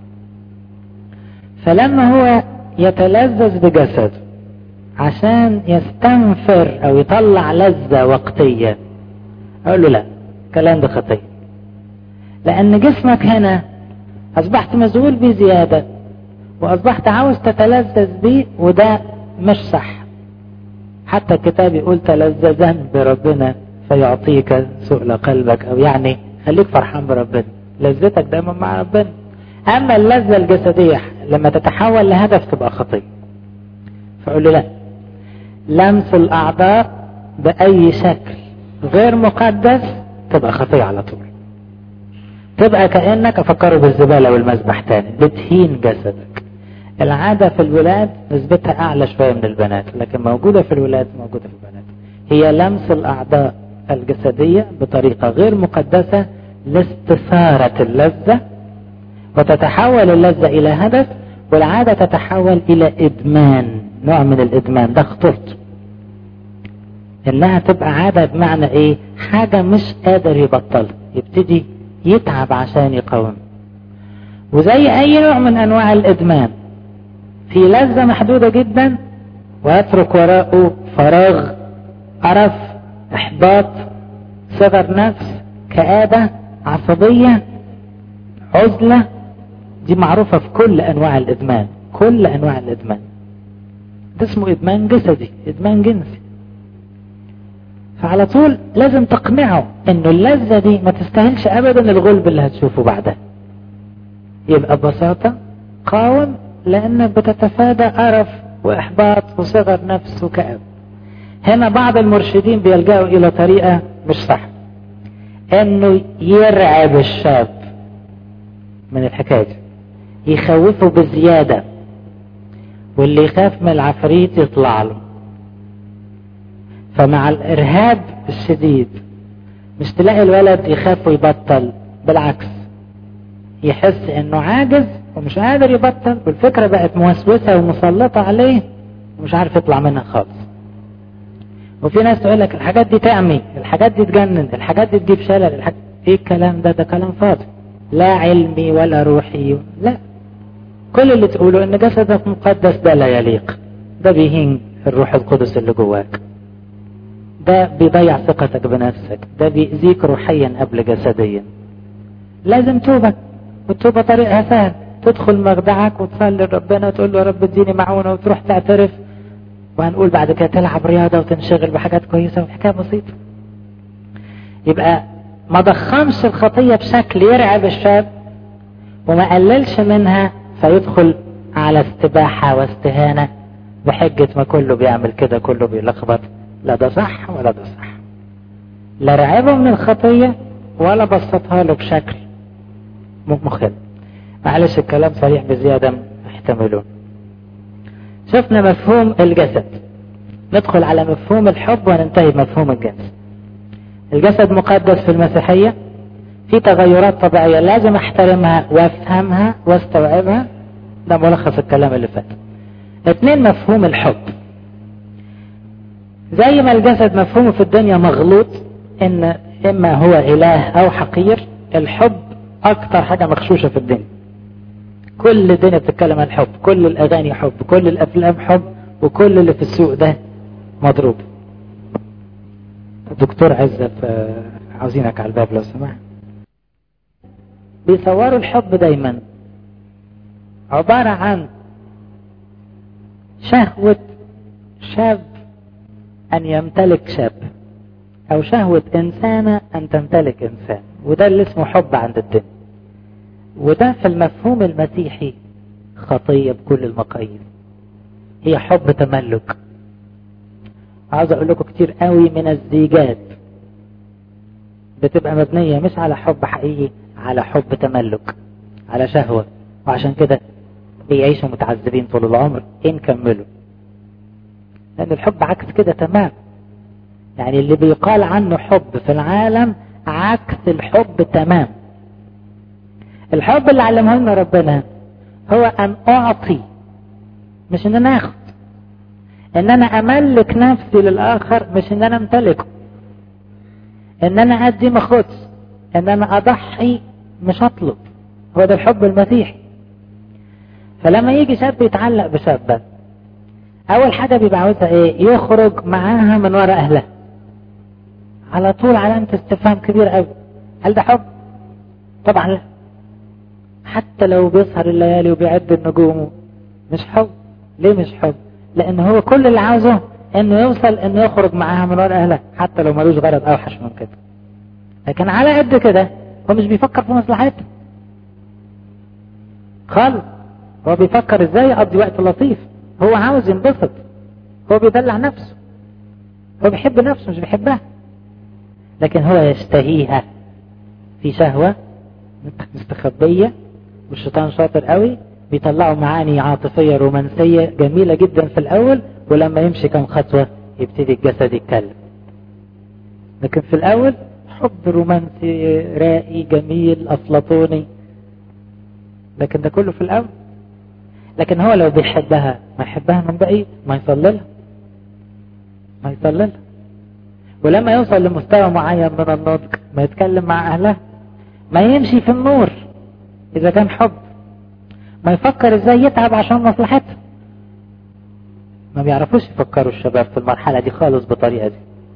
فلما هو يتلذذ بجسده عشان يستنفر او يطلع لذة وقتية اقول له لا الكلام ده خطية لان جسمك هنا اصبحت مشغول بيه زيادة واصبحت عاوز تتلذذ بيه وده مش صح حتى الكتاب يقول تلذذا بربنا فيعطيك سؤل قلبك او يعني خليك فرحان بربنا لذتك دايما مع ربنا اما اللذة الجسدية لما تتحول لهدف تبقى خطية فقول له لا لمس الاعضاء باي شكل غير مقدس تبقى خطية على طول تبقى كأنك افكره بالزبالة والمذبح تاني بتهين جسدك العادة في الولاد نسبتها اعلى شوية من البنات لكن موجودة في الولاد موجودة في البنات هي لمس الاعضاء الجسدية بطريقة غير مقدسة لاستثارة اللذة وتتحول اللذة الى هدف والعادة تتحول الى ادمان نوع من الادمان ده خطورته انها تبقى عادة بمعنى ايه حاجة مش قادر يبطلها يبتدي يتعب عشان يقاوم وزي اي نوع من انواع الادمان في لذة محدودة جدا ويترك وراءه فراغ قرف احباط صغر نفس كآبة عصبية عزلة دي معروفة في كل انواع الادمان كل انواع الادمان ده اسمه ادمان جسدي ادمان جنسي فعلى طول لازم تقنعه انه اللذة دي ما تستاهلش ابدا الغلب اللي هتشوفه بعدها يبقى ببساطة قاوم لانك بتتفادى قرف واحباط وصغر نفس وكآب هنا بعض المرشدين بيلجأوا الى طريقة مش صح انه يرعب الشاب من الحكاية دي يخوفه بزيادة واللي يخاف من العفريت يطلع له فمع الارهاب الشديد مش تلاقي الولد يخاف ويبطل بالعكس يحس انه عاجز ومش قادر يبطل والفكرة بقت موسوسة ومسلطة عليه ومش عارف يطلع منها خالص وفي ناس تقول لك الحاجات دي تعمي الحاجات دي تجنن الحاجات دي تجيب شلل الحاجات ايه الكلام ده ده كلام فاضي لا علمي ولا روحي لا كل اللي تقوله ان جسدك مقدس ده لا يليق ده بيهين الروح القدس اللي جواك ده بيضيع ثقتك بنفسك ده بيأذيك روحيا قبل جسديا لازم توبة والتوبة طريقها سهل تدخل مخدعك وتصلي لربنا وتقول له يا رب اديني معونة وتروح تعترف وهنقول بعد كده تلعب رياضة وتنشغل بحاجات كويسة والحكاية بسيطة يبقى ما ضخمش الخطية بشكل يرعب الشاب وما قللش منها فيدخل على استباحة واستهانة بحجة ما كله بيعمل كده كله بيلخبط لا ده صح ولا ده صح لا رعبه من الخطية ولا بسطها له بشكل مخل معلش الكلام صريح بزيادة احتملون شفنا مفهوم الجسد ندخل على مفهوم الحب وننتهي بمفهوم الجنس الجسد مقدس في المسيحية في تغيرات طبيعية لازم احترمها وافهمها واستوعبها ده ملخص الكلام اللي فات اتنين مفهوم الحب زي ما الجسد مفهومه في الدنيا مغلوط ان اما هو اله او حقير الحب اكتر حاجة مغشوشة في الدنيا كل الدنيا بتتكلم عن الحب كل الاغاني حب كل الافلام حب وكل اللي في السوق ده مضروب دكتور عزت عاوزينك على الباب لو سمحت بيصوروا الحب دايما عبارة عن شهوة شاب أن يمتلك شاب أو شهوة إنسانة أن تمتلك إنسان وده اللي اسمه حب عند الدنيا وده في المفهوم المسيحي خطية بكل المقاييس هي حب تملك عاوز اقول لكم كتير قوي من الزيجات بتبقى مبنية مش على حب حقيقي على حب تملك على شهوة وعشان كده بيعيشوا متعذبين طول العمر ان كملوا لان الحب عكس كده تمام يعني اللي بيقال عنه حب في العالم عكس الحب تمام الحب اللي علمه لنا ربنا هو ان اعطي مش ان انا اخد ان انا املك نفسي للاخر مش ان انا امتلكه ان انا ادي ما اخدش ان انا اضحي مش اطلب هو ده الحب المسيحي فلما يجي شاب يتعلق بشابة اول حاجة بيبقى عاوزها ايه يخرج معاها من وراء اهلها على طول علامة استفهام كبير قوي هل ده حب طبعا لا حتى لو بيسهر الليالي وبيعد النجوم مش حب ليه مش حب لان هو كل اللي عاوزه انه يوصل انه يخرج معاها من وراء اهلها حتى لو ملوش غرض اوحش من كده لكن على قد كده هو مش بيفكر في مصلحته خالص هو بيفكر ازاي يقضي وقت لطيف هو عاوز ينبسط هو بيدلع نفسه هو بيحب نفسه مش بيحبها لكن هو يشتهيها في شهوة مستخبية والشيطان شاطر قوي بيطلعوا معاني عاطفية رومانسية جميلة جدا في الأول ولما يمشي كم خطوة يبتدي الجسد يتكلم لكن في الأول حب رومانسي رائي جميل أفلاطوني لكن ده كله في الأول لكن هو لو بيحبها ما يحبها من بعيد ما يصللها ما يصللها ولما يوصل لمستوى معين من النضج ما يتكلم مع أهلها ما يمشي في النور إذا كان حب ما يفكر إزاي يتعب عشان مصلحتها ما بيعرفوش يفكروا الشباب في المرحلة دي خالص بالطريقة دي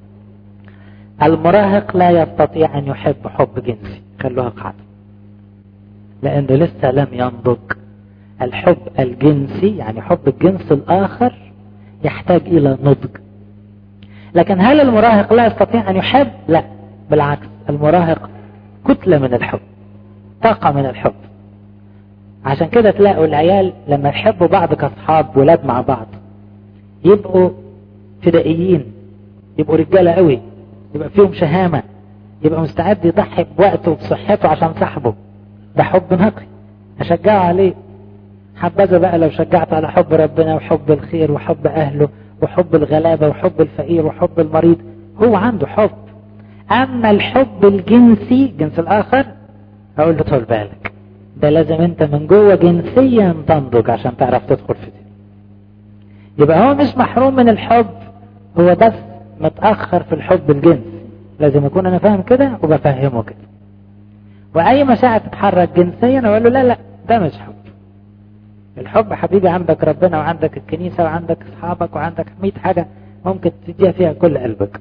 المراهق لا يستطيع أن يحب حب جنسي خلوها قاعدة لأنه لسه لم ينضج الحب الجنسي يعني حب الجنس الآخر يحتاج إلى نضج لكن هل المراهق لا يستطيع أن يحب لا بالعكس المراهق كتلة من الحب طاقة من الحب عشان كده تلاقوا العيال لما يحبوا بعض كأصحاب ولاد مع بعض يبقوا فدائيين يبقوا رجالة قوي يبقى فيهم شهامة يبقى مستعد يضحي بوقته وبصحته عشان صاحبه ده حب نقي أشجعه عليه حبذا بقى لو شجعت على حب ربنا وحب الخير وحب أهله وحب الغلابة وحب الفقير وحب المريض هو عنده حب أما الحب الجنسي الجنس الآخر أقول له طول بالك ده لازم أنت من جوه جنسيا تنضج عشان تعرف تدخل في دي يبقى هو مش محروم من الحب هو بس متأخر في الحب الجنسي لازم أكون أنا فاهم كده وبفهمه كده وأي مشاعر تتحرك جنسيا أقول له لا لا ده مش حب الحب حبيبي عندك ربنا وعندك الكنيسة وعندك أصحابك وعندك 100 حاجة ممكن تديها فيها كل قلبك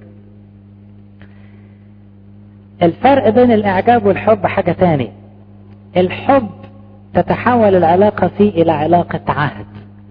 الفرق بين الإعجاب والحب حاجة تاني الحب تتحول العلاقة فيه إلى علاقة عهد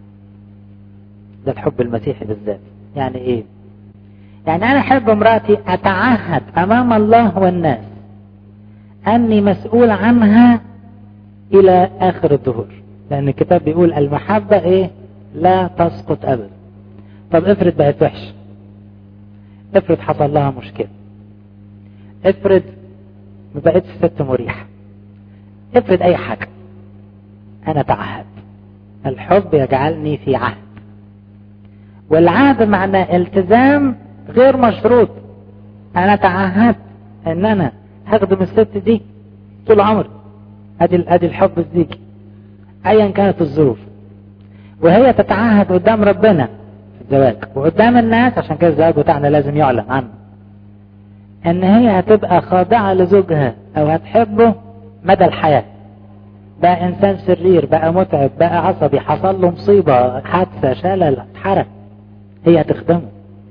ده الحب المسيحي بالذات يعني إيه يعني أنا أحب امرأتي أتعهد أمام الله والناس أني مسؤول عنها إلى آخر الدهور لأن الكتاب بيقول المحبة إيه لا تسقط أبدا طب افرض بقت وحش افرض حصل لها مشكلة افرض ما بقتش ست مريحة افرض أي حاجة أنا تعهد الحب يجعلني في عهد والعهد معناه التزام غير مشروط أنا تعهدت إن أنا هخدم الست دي طول عمري ادي ادي الحب الزيجي ايا كانت الظروف وهي تتعهد قدام ربنا في الزواج وقدام الناس عشان كده الزواج بتاعنا لازم يعلن عنه ان هي هتبقى خاضعة لزوجها او هتحبه مدى الحياة بقى انسان شرير بقى متعب بقى عصبي حصل له مصيبة حادثة شلل اتحرق هي هتخدمه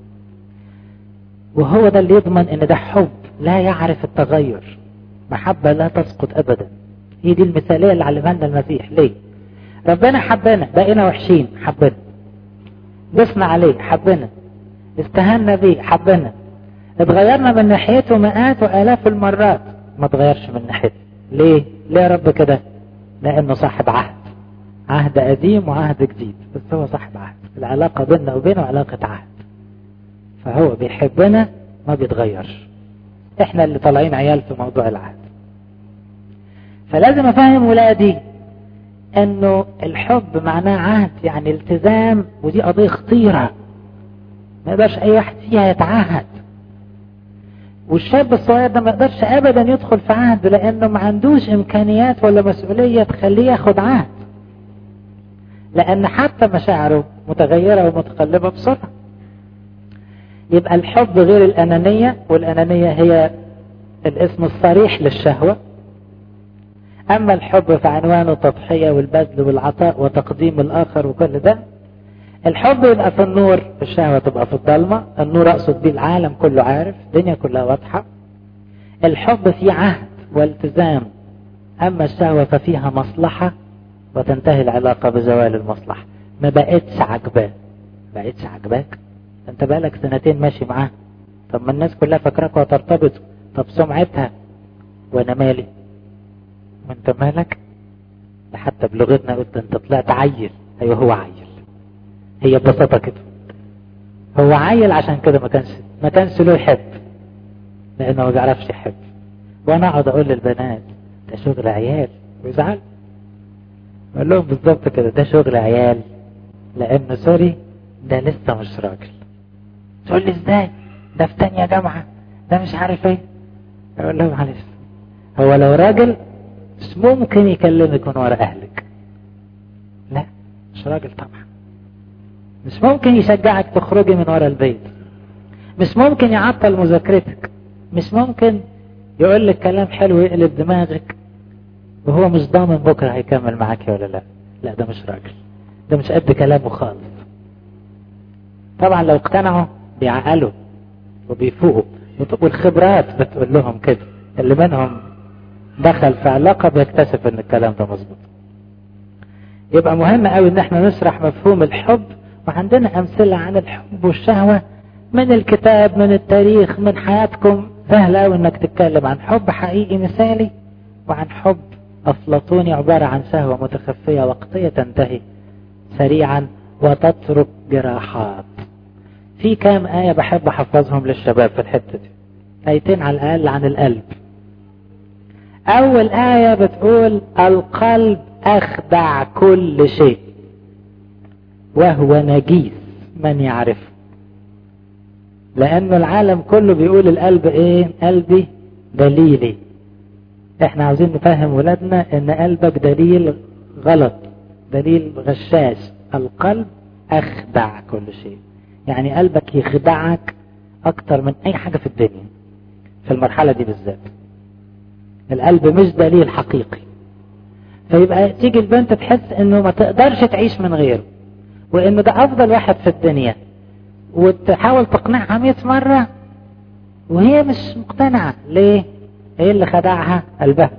وهو ده اللي يضمن ان ده حب لا يعرف التغير محبة لا تسقط ابدا هي دي المثالية اللي علمها لنا المسيح ليه ربنا حبنا بقينا وحشين حبنا دسنا عليه حبنا استهنا بيه حبنا اتغيرنا من ناحيته مئات والاف المرات ما اتغيرش من ناحيته ليه ليه يا رب كده لانه صاحب عهد عهد قديم وعهد جديد بس هو صاحب عهد العلاقة بيننا وبينه علاقة عهد فهو بيحبنا ما بيتغيرش احنا اللي طالعين عيال في موضوع العهد فلازم افهم ولادي انه الحب معناه عهد يعني التزام ودي قضية خطيرة ما يقدرش اي واحد فيها يتعهد والشاب الصغير ده ما يقدرش ابدا يدخل في عهد لانه ما عندوش امكانيات ولا مسؤولية تخليه ياخد عهد لان حتى مشاعره متغيرة ومتقلبة بسرعة يبقى الحب غير الانانية والانانية هي الاسم الصريح للشهوة أما الحب فعنوانه التضحية والبذل والعطاء وتقديم الآخر وكل ده الحب يبقى في النور الشهوة تبقى في الضلمة النور أقصد بيه العالم كله عارف الدنيا كلها واضحة الحب فيه عهد والتزام أما الشهوة ففيها مصلحة وتنتهي العلاقة بزوال المصلحة ما بقتش عجباه بقتش عجباك انت بقالك سنتين ماشي معاه طب ما الناس كلها فاكراك وترتبط طب سمعتها وانا مالي وانت مالك حتى بلغتنا قلت انت طلعت عيل ايوه هو عيل هي ببساطة كده هو عيل عشان كده ما كانش ما كانش له يحب لانه ما بيعرفش يحب وانا اقعد اقول للبنات ده شغل عيال ويزعل اقول لهم بالظبط كده ده شغل عيال لانه سوري ده لسه مش راجل تقول لي ازاي ده في تانية جامعة ده مش عارف ايه اقول لهم معلش هو لو راجل مش ممكن يكلمك من ورا اهلك لا مش راجل طبعا مش ممكن يشجعك تخرجي من ورا البيت مش ممكن يعطل مذاكرتك مش ممكن يقول لك كلام حلو يقلب دماغك وهو مش ضامن بكره هيكمل معاك ولا لا لا ده مش راجل ده مش قد كلامه خالص طبعا لو اقتنعوا بيعقلوا وبيفوقوا والخبرات بتقول لهم كده اللي منهم دخل في علاقة بيكتشف ان الكلام ده مظبوط يبقى مهم قوي ان احنا نشرح مفهوم الحب وعندنا امثلة عن الحب والشهوة من الكتاب من التاريخ من حياتكم سهل قوي انك تتكلم عن حب حقيقي مثالي وعن حب افلاطوني عبارة عن شهوة متخفية وقتية تنتهي سريعا وتترك جراحات في كام آية بحب أحفظهم للشباب في الحتة دي آيتين على الأقل عن القلب أول آية بتقول القلب أخدع كل شيء وهو نجيس من يعرفه لأن العالم كله بيقول القلب إيه قلبي دليلي احنا عاوزين نفهم ولادنا ان قلبك دليل غلط دليل غشاش القلب أخدع كل شيء يعني قلبك يخدعك أكتر من أي حاجة في الدنيا في المرحلة دي بالذات القلب مش دليل حقيقي فيبقى تيجي البنت تحس انه ما تقدرش تعيش من غيره وانه ده افضل واحد في الدنيا وتحاول تقنعها 100 مرة وهي مش مقتنعة ليه ايه اللي خدعها قلبها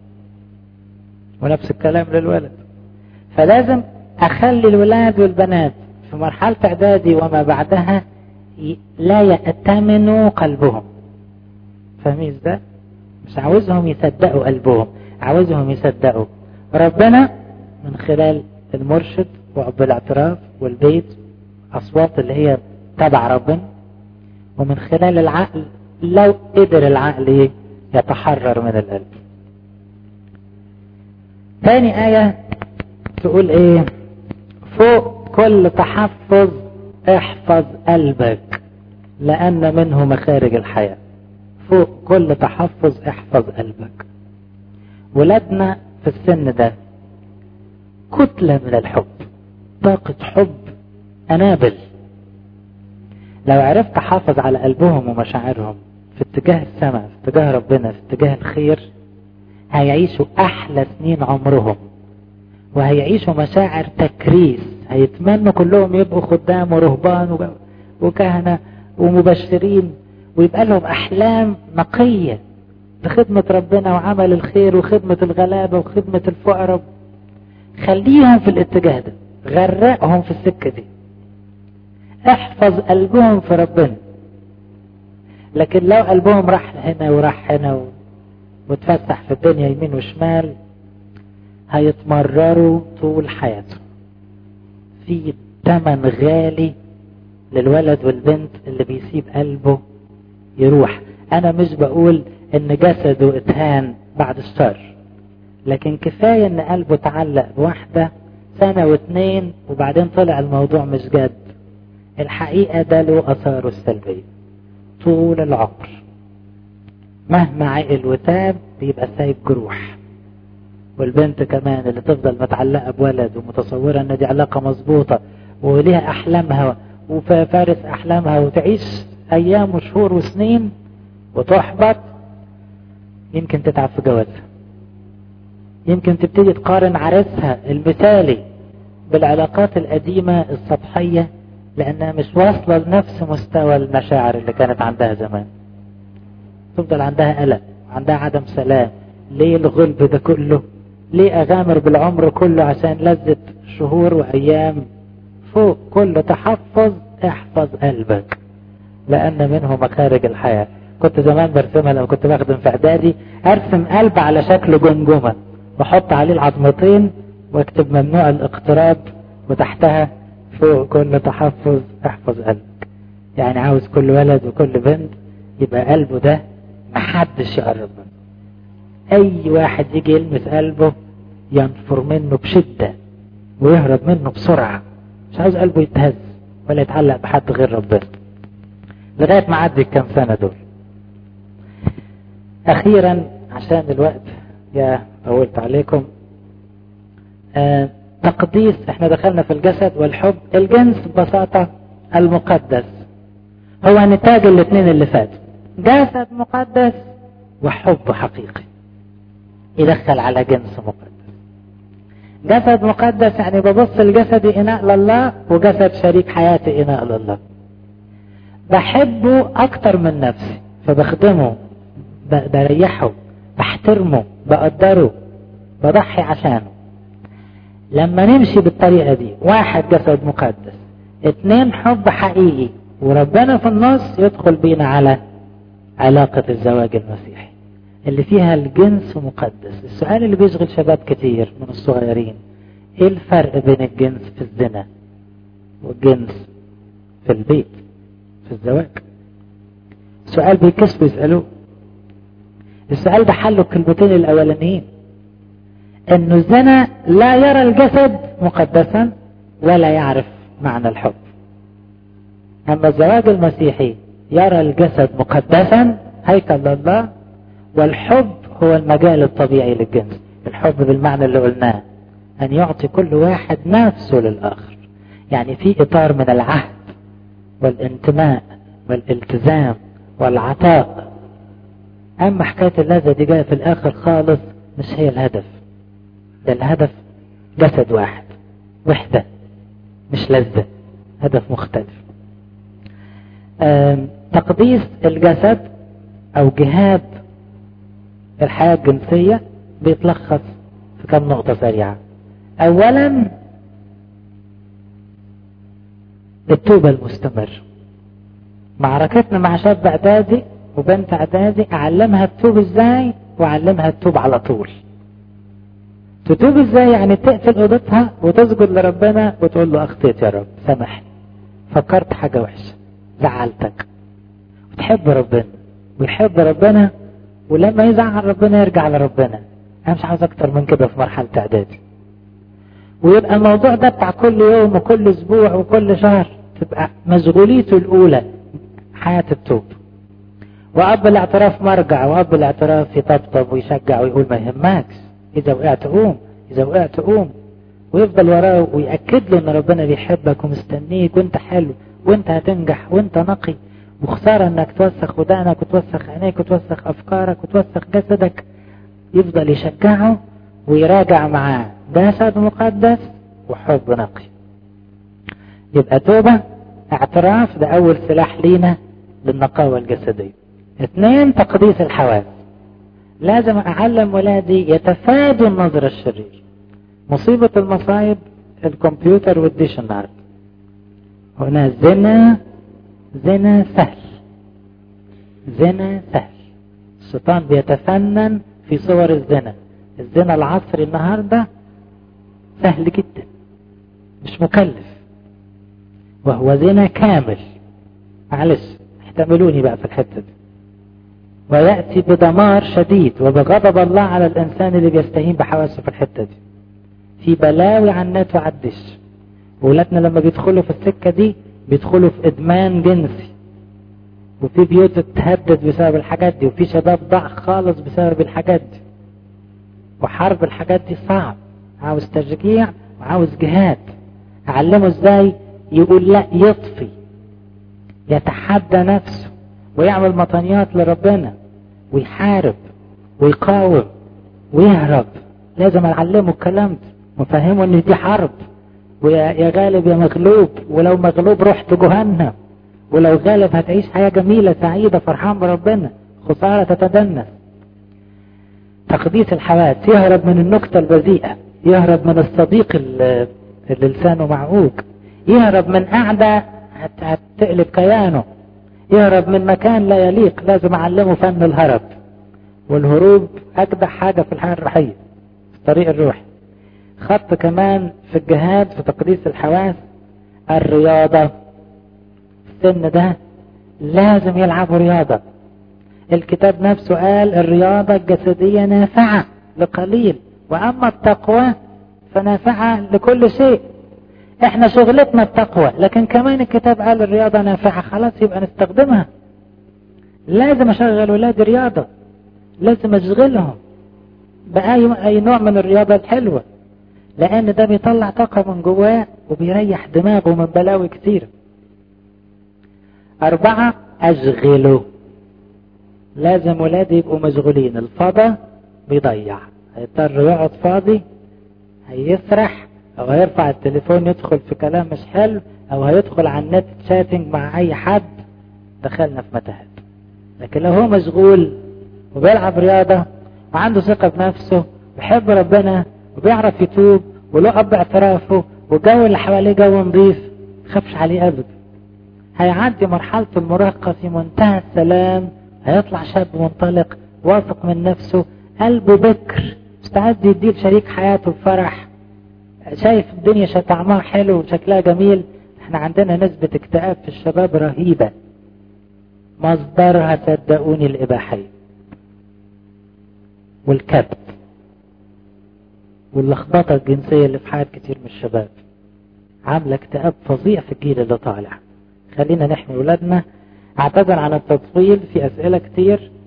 ونفس الكلام للولد فلازم اخلي الولاد والبنات في مرحلة اعدادي وما بعدها لا يأتمنوا قلبهم فاهمين ازاي مش عاوزهم يصدقوا قلبهم عاوزهم يصدقوا ربنا من خلال المرشد وأب الاعتراف والبيت أصوات اللي هي تبع ربنا ومن خلال العقل لو قدر العقل يتحرر من القلب ثاني آية تقول ايه فوق كل تحفظ احفظ قلبك لأن منه مخارج الحياة فوق كل تحفظ احفظ قلبك ولادنا في السن ده كتلة من الحب طاقة حب أنابل لو عرفت أحافظ على قلبهم ومشاعرهم في اتجاه السماء في اتجاه ربنا في اتجاه الخير هيعيشوا أحلى سنين عمرهم وهيعيشوا مشاعر تكريس هيتمنوا كلهم يبقوا خدام ورهبان وكهنة ومبشرين ويبقى لهم أحلام نقية لخدمة ربنا وعمل الخير وخدمة الغلابة وخدمة الفقراء خليهم في الاتجاه ده غرقهم في السكة دي احفظ قلبهم في ربنا لكن لو قلبهم راح هنا وراح هنا و... وتفسح في الدنيا يمين وشمال هيتمرروا طول حياتهم في تمن غالي للولد والبنت اللي بيسيب قلبه يروح انا مش بقول ان جسده اتهان بعد الشر لكن كفاية ان قلبه تعلق بواحدة سنة واتنين وبعدين طلع الموضوع مش جد الحقيقة ده له اثاره السلبية طول العمر مهما عقل وتاب بيبقى سايب جروح والبنت كمان اللي تفضل متعلقة بولد ومتصورة ان دي علاقة مظبوطة وليها احلامها وفارس احلامها وتعيش ايام وشهور وسنين وتحبط يمكن تتعب في جوازها يمكن تبتدي تقارن عرسها المثالي بالعلاقات القديمة السطحية لأنها مش واصلة لنفس مستوى المشاعر اللي كانت عندها زمان تفضل عندها قلق عندها عدم سلام ليه الغلب ده كله ليه أغامر بالعمر كله عشان لذة شهور وأيام فوق كل تحفظ احفظ قلبك لأن منه مخارج الحياة كنت زمان برسمها لو كنت بخدم في اعدادي ارسم قلب على شكل جمجمة واحط عليه العظمتين واكتب ممنوع الاقتراب وتحتها فوق كل تحفظ احفظ قلبك يعني عاوز كل ولد وكل بنت يبقى قلبه ده محدش يقرب منه اي واحد يجي يلمس قلبه ينفر منه بشدة ويهرب منه بسرعة مش عاوز قلبه يتهز ولا يتعلق بحد غير ربنا لغاية ما عدي الكام سنة دول اخيرا عشان الوقت يا طولت عليكم آه تقديس احنا دخلنا في الجسد والحب الجنس ببساطة المقدس هو نتاج الاثنين اللي فاتوا جسد مقدس وحب حقيقي يدخل على جنس مقدس جسد مقدس يعني ببص لجسدي إناء لله وجسد شريك حياتي إناء لله بحبه أكتر من نفسي فبخدمه بريحه بحترمه بقدره بضحي عشانه لما نمشي بالطريقة دي واحد جسد مقدس اتنين حب حقيقي وربنا في النص يدخل بينا على علاقة الزواج المسيحي اللي فيها الجنس مقدس السؤال اللي بيشغل شباب كتير من الصغيرين ايه الفرق بين الجنس في الزنا والجنس في البيت في الزواج سؤال بيكسبوا يسألوه السؤال ده حله الكلمتين الاولانيين انه الزنا لا يرى الجسد مقدسا ولا يعرف معنى الحب اما الزواج المسيحي يرى الجسد مقدسا هيكل لله والحب هو المجال الطبيعي للجنس الحب بالمعنى اللي قلناه ان يعطي كل واحد نفسه للاخر يعني في اطار من العهد والانتماء والالتزام والعطاء اما حكايه اللذه دي جايه في الاخر خالص مش هي الهدف ده الهدف جسد واحد وحده مش لذه هدف مختلف تقديس الجسد او جهاد الحياة الجنسية بيتلخص في كم نقطة سريعة اولا التوبة المستمر معركتنا مع شاب اعدادي وبنت اعدادي اعلمها تتوب ازاي واعلمها تتوب على طول تتوب ازاي يعني تقفل اوضتها وتسجد لربنا وتقول له اخطيت يا رب سامحني فكرت حاجة وحشة زعلتك وتحب ربنا ويحب ربنا ولما يزعل ربنا يرجع لربنا انا مش عاوز اكتر من كده في مرحلة اعدادي ويبقى الموضوع ده بتاع كل يوم وكل اسبوع وكل شهر تبقى مشغوليته الاولى حياة التوب واب الاعتراف مرجع واب الاعتراف يطبطب ويشجع ويقول ما يهمكش اذا وقعت قوم اذا وقعت قوم ويفضل وراه ويأكد له ان ربنا بيحبك ومستنيك وانت حلو وانت هتنجح وانت نقي وخسارة انك توسخ ودانك وتوسخ عينيك وتوسخ افكارك وتوسخ جسدك يفضل يشجعه ويراجع معاه جسد مقدس وحب نقي يبقى توبة اعتراف ده اول سلاح لينا للنقاوة الجسدية اثنين تقديس الحواس لازم اعلم ولادي يتفادوا النظر الشرير مصيبة المصايب الكمبيوتر والديشناري هنا زنا زنا سهل زنا سهل الشيطان بيتفنن في صور الزنا الزنا العصري النهاردة سهل جدا مش مكلف وهو زنا كامل معلش احتملوني بقى في الحتة دي ويأتي بدمار شديد وبغضب الله على الإنسان اللي بيستهين بحواسه في الحتة دي في بلاوي على النت وعدش ولادنا لما بيدخلوا في السكة دي بيدخلوا في ادمان جنسي وفي بيوت تتهدد بسبب الحاجات دي وفي شباب ضاع خالص بسبب الحاجات دي وحرب الحاجات دي صعب عاوز تشجيع وعاوز جهاد اعلمه ازاي يقول لا يطفي يتحدى نفسه ويعمل مطنيات لربنا ويحارب ويقاوم ويهرب لازم اعلمه الكلام ده وفهمه ان دي حرب ويا غالب يا مغلوب ولو مغلوب رحت جهنم ولو غالب هتعيش حياة جميلة سعيدة فرحان بربنا خسارة تتدنس تقديس الحواس يهرب من النكتة البذيئة يهرب من الصديق اللي لسانه معوج يهرب من قعدة هتقلب كيانه يهرب من مكان لا يليق لازم اعلمه فن الهرب والهروب اجدع حاجة في الحياة الروحية في الطريق الروحي خط كمان في الجهاد في تقديس الحواس الرياضة السن ده لازم يلعبوا رياضة الكتاب نفسه قال الرياضة الجسدية نافعة لقليل وأما التقوى فنافعة لكل شيء احنا شغلتنا التقوى لكن كمان الكتاب قال الرياضة نافعة خلاص يبقى نستخدمها لازم اشغل ولادي رياضة لازم اشغلهم بأي أي نوع من الرياضة الحلوة لأن ده بيطلع طاقة من جواه وبيريح دماغه من بلاوي كتير أربعة أشغله لازم ولادي يبقوا مشغولين الفضا بيضيع هيضطر يقعد فاضي هيسرح او هيرفع التليفون يدخل في كلام مش حلو او هيدخل على النت تشاتنج مع اي حد دخلنا في متاهات لكن لو هو مشغول وبيلعب رياضة وعنده ثقة بنفسه ويحب ربنا وبيعرف يتوب وله اب اعترافه والجو اللي حواليه جو نظيف خافش عليه ابدا هيعدي مرحلة المراهقة في منتهى السلام هيطلع شاب منطلق واثق من نفسه قلبه بكر مستعد يديه شريك حياته بفرح شايف الدنيا طعمها حلو وشكلها جميل احنا عندنا نسبة اكتئاب في الشباب رهيبة مصدرها صدقوني الإباحية والكبت واللخبطة الجنسية اللي في حياة كتير من الشباب عاملة اكتئاب فظيع في الجيل اللي طالع خلينا نحمي ولادنا اعتذر عن التطويل في أسئلة كتير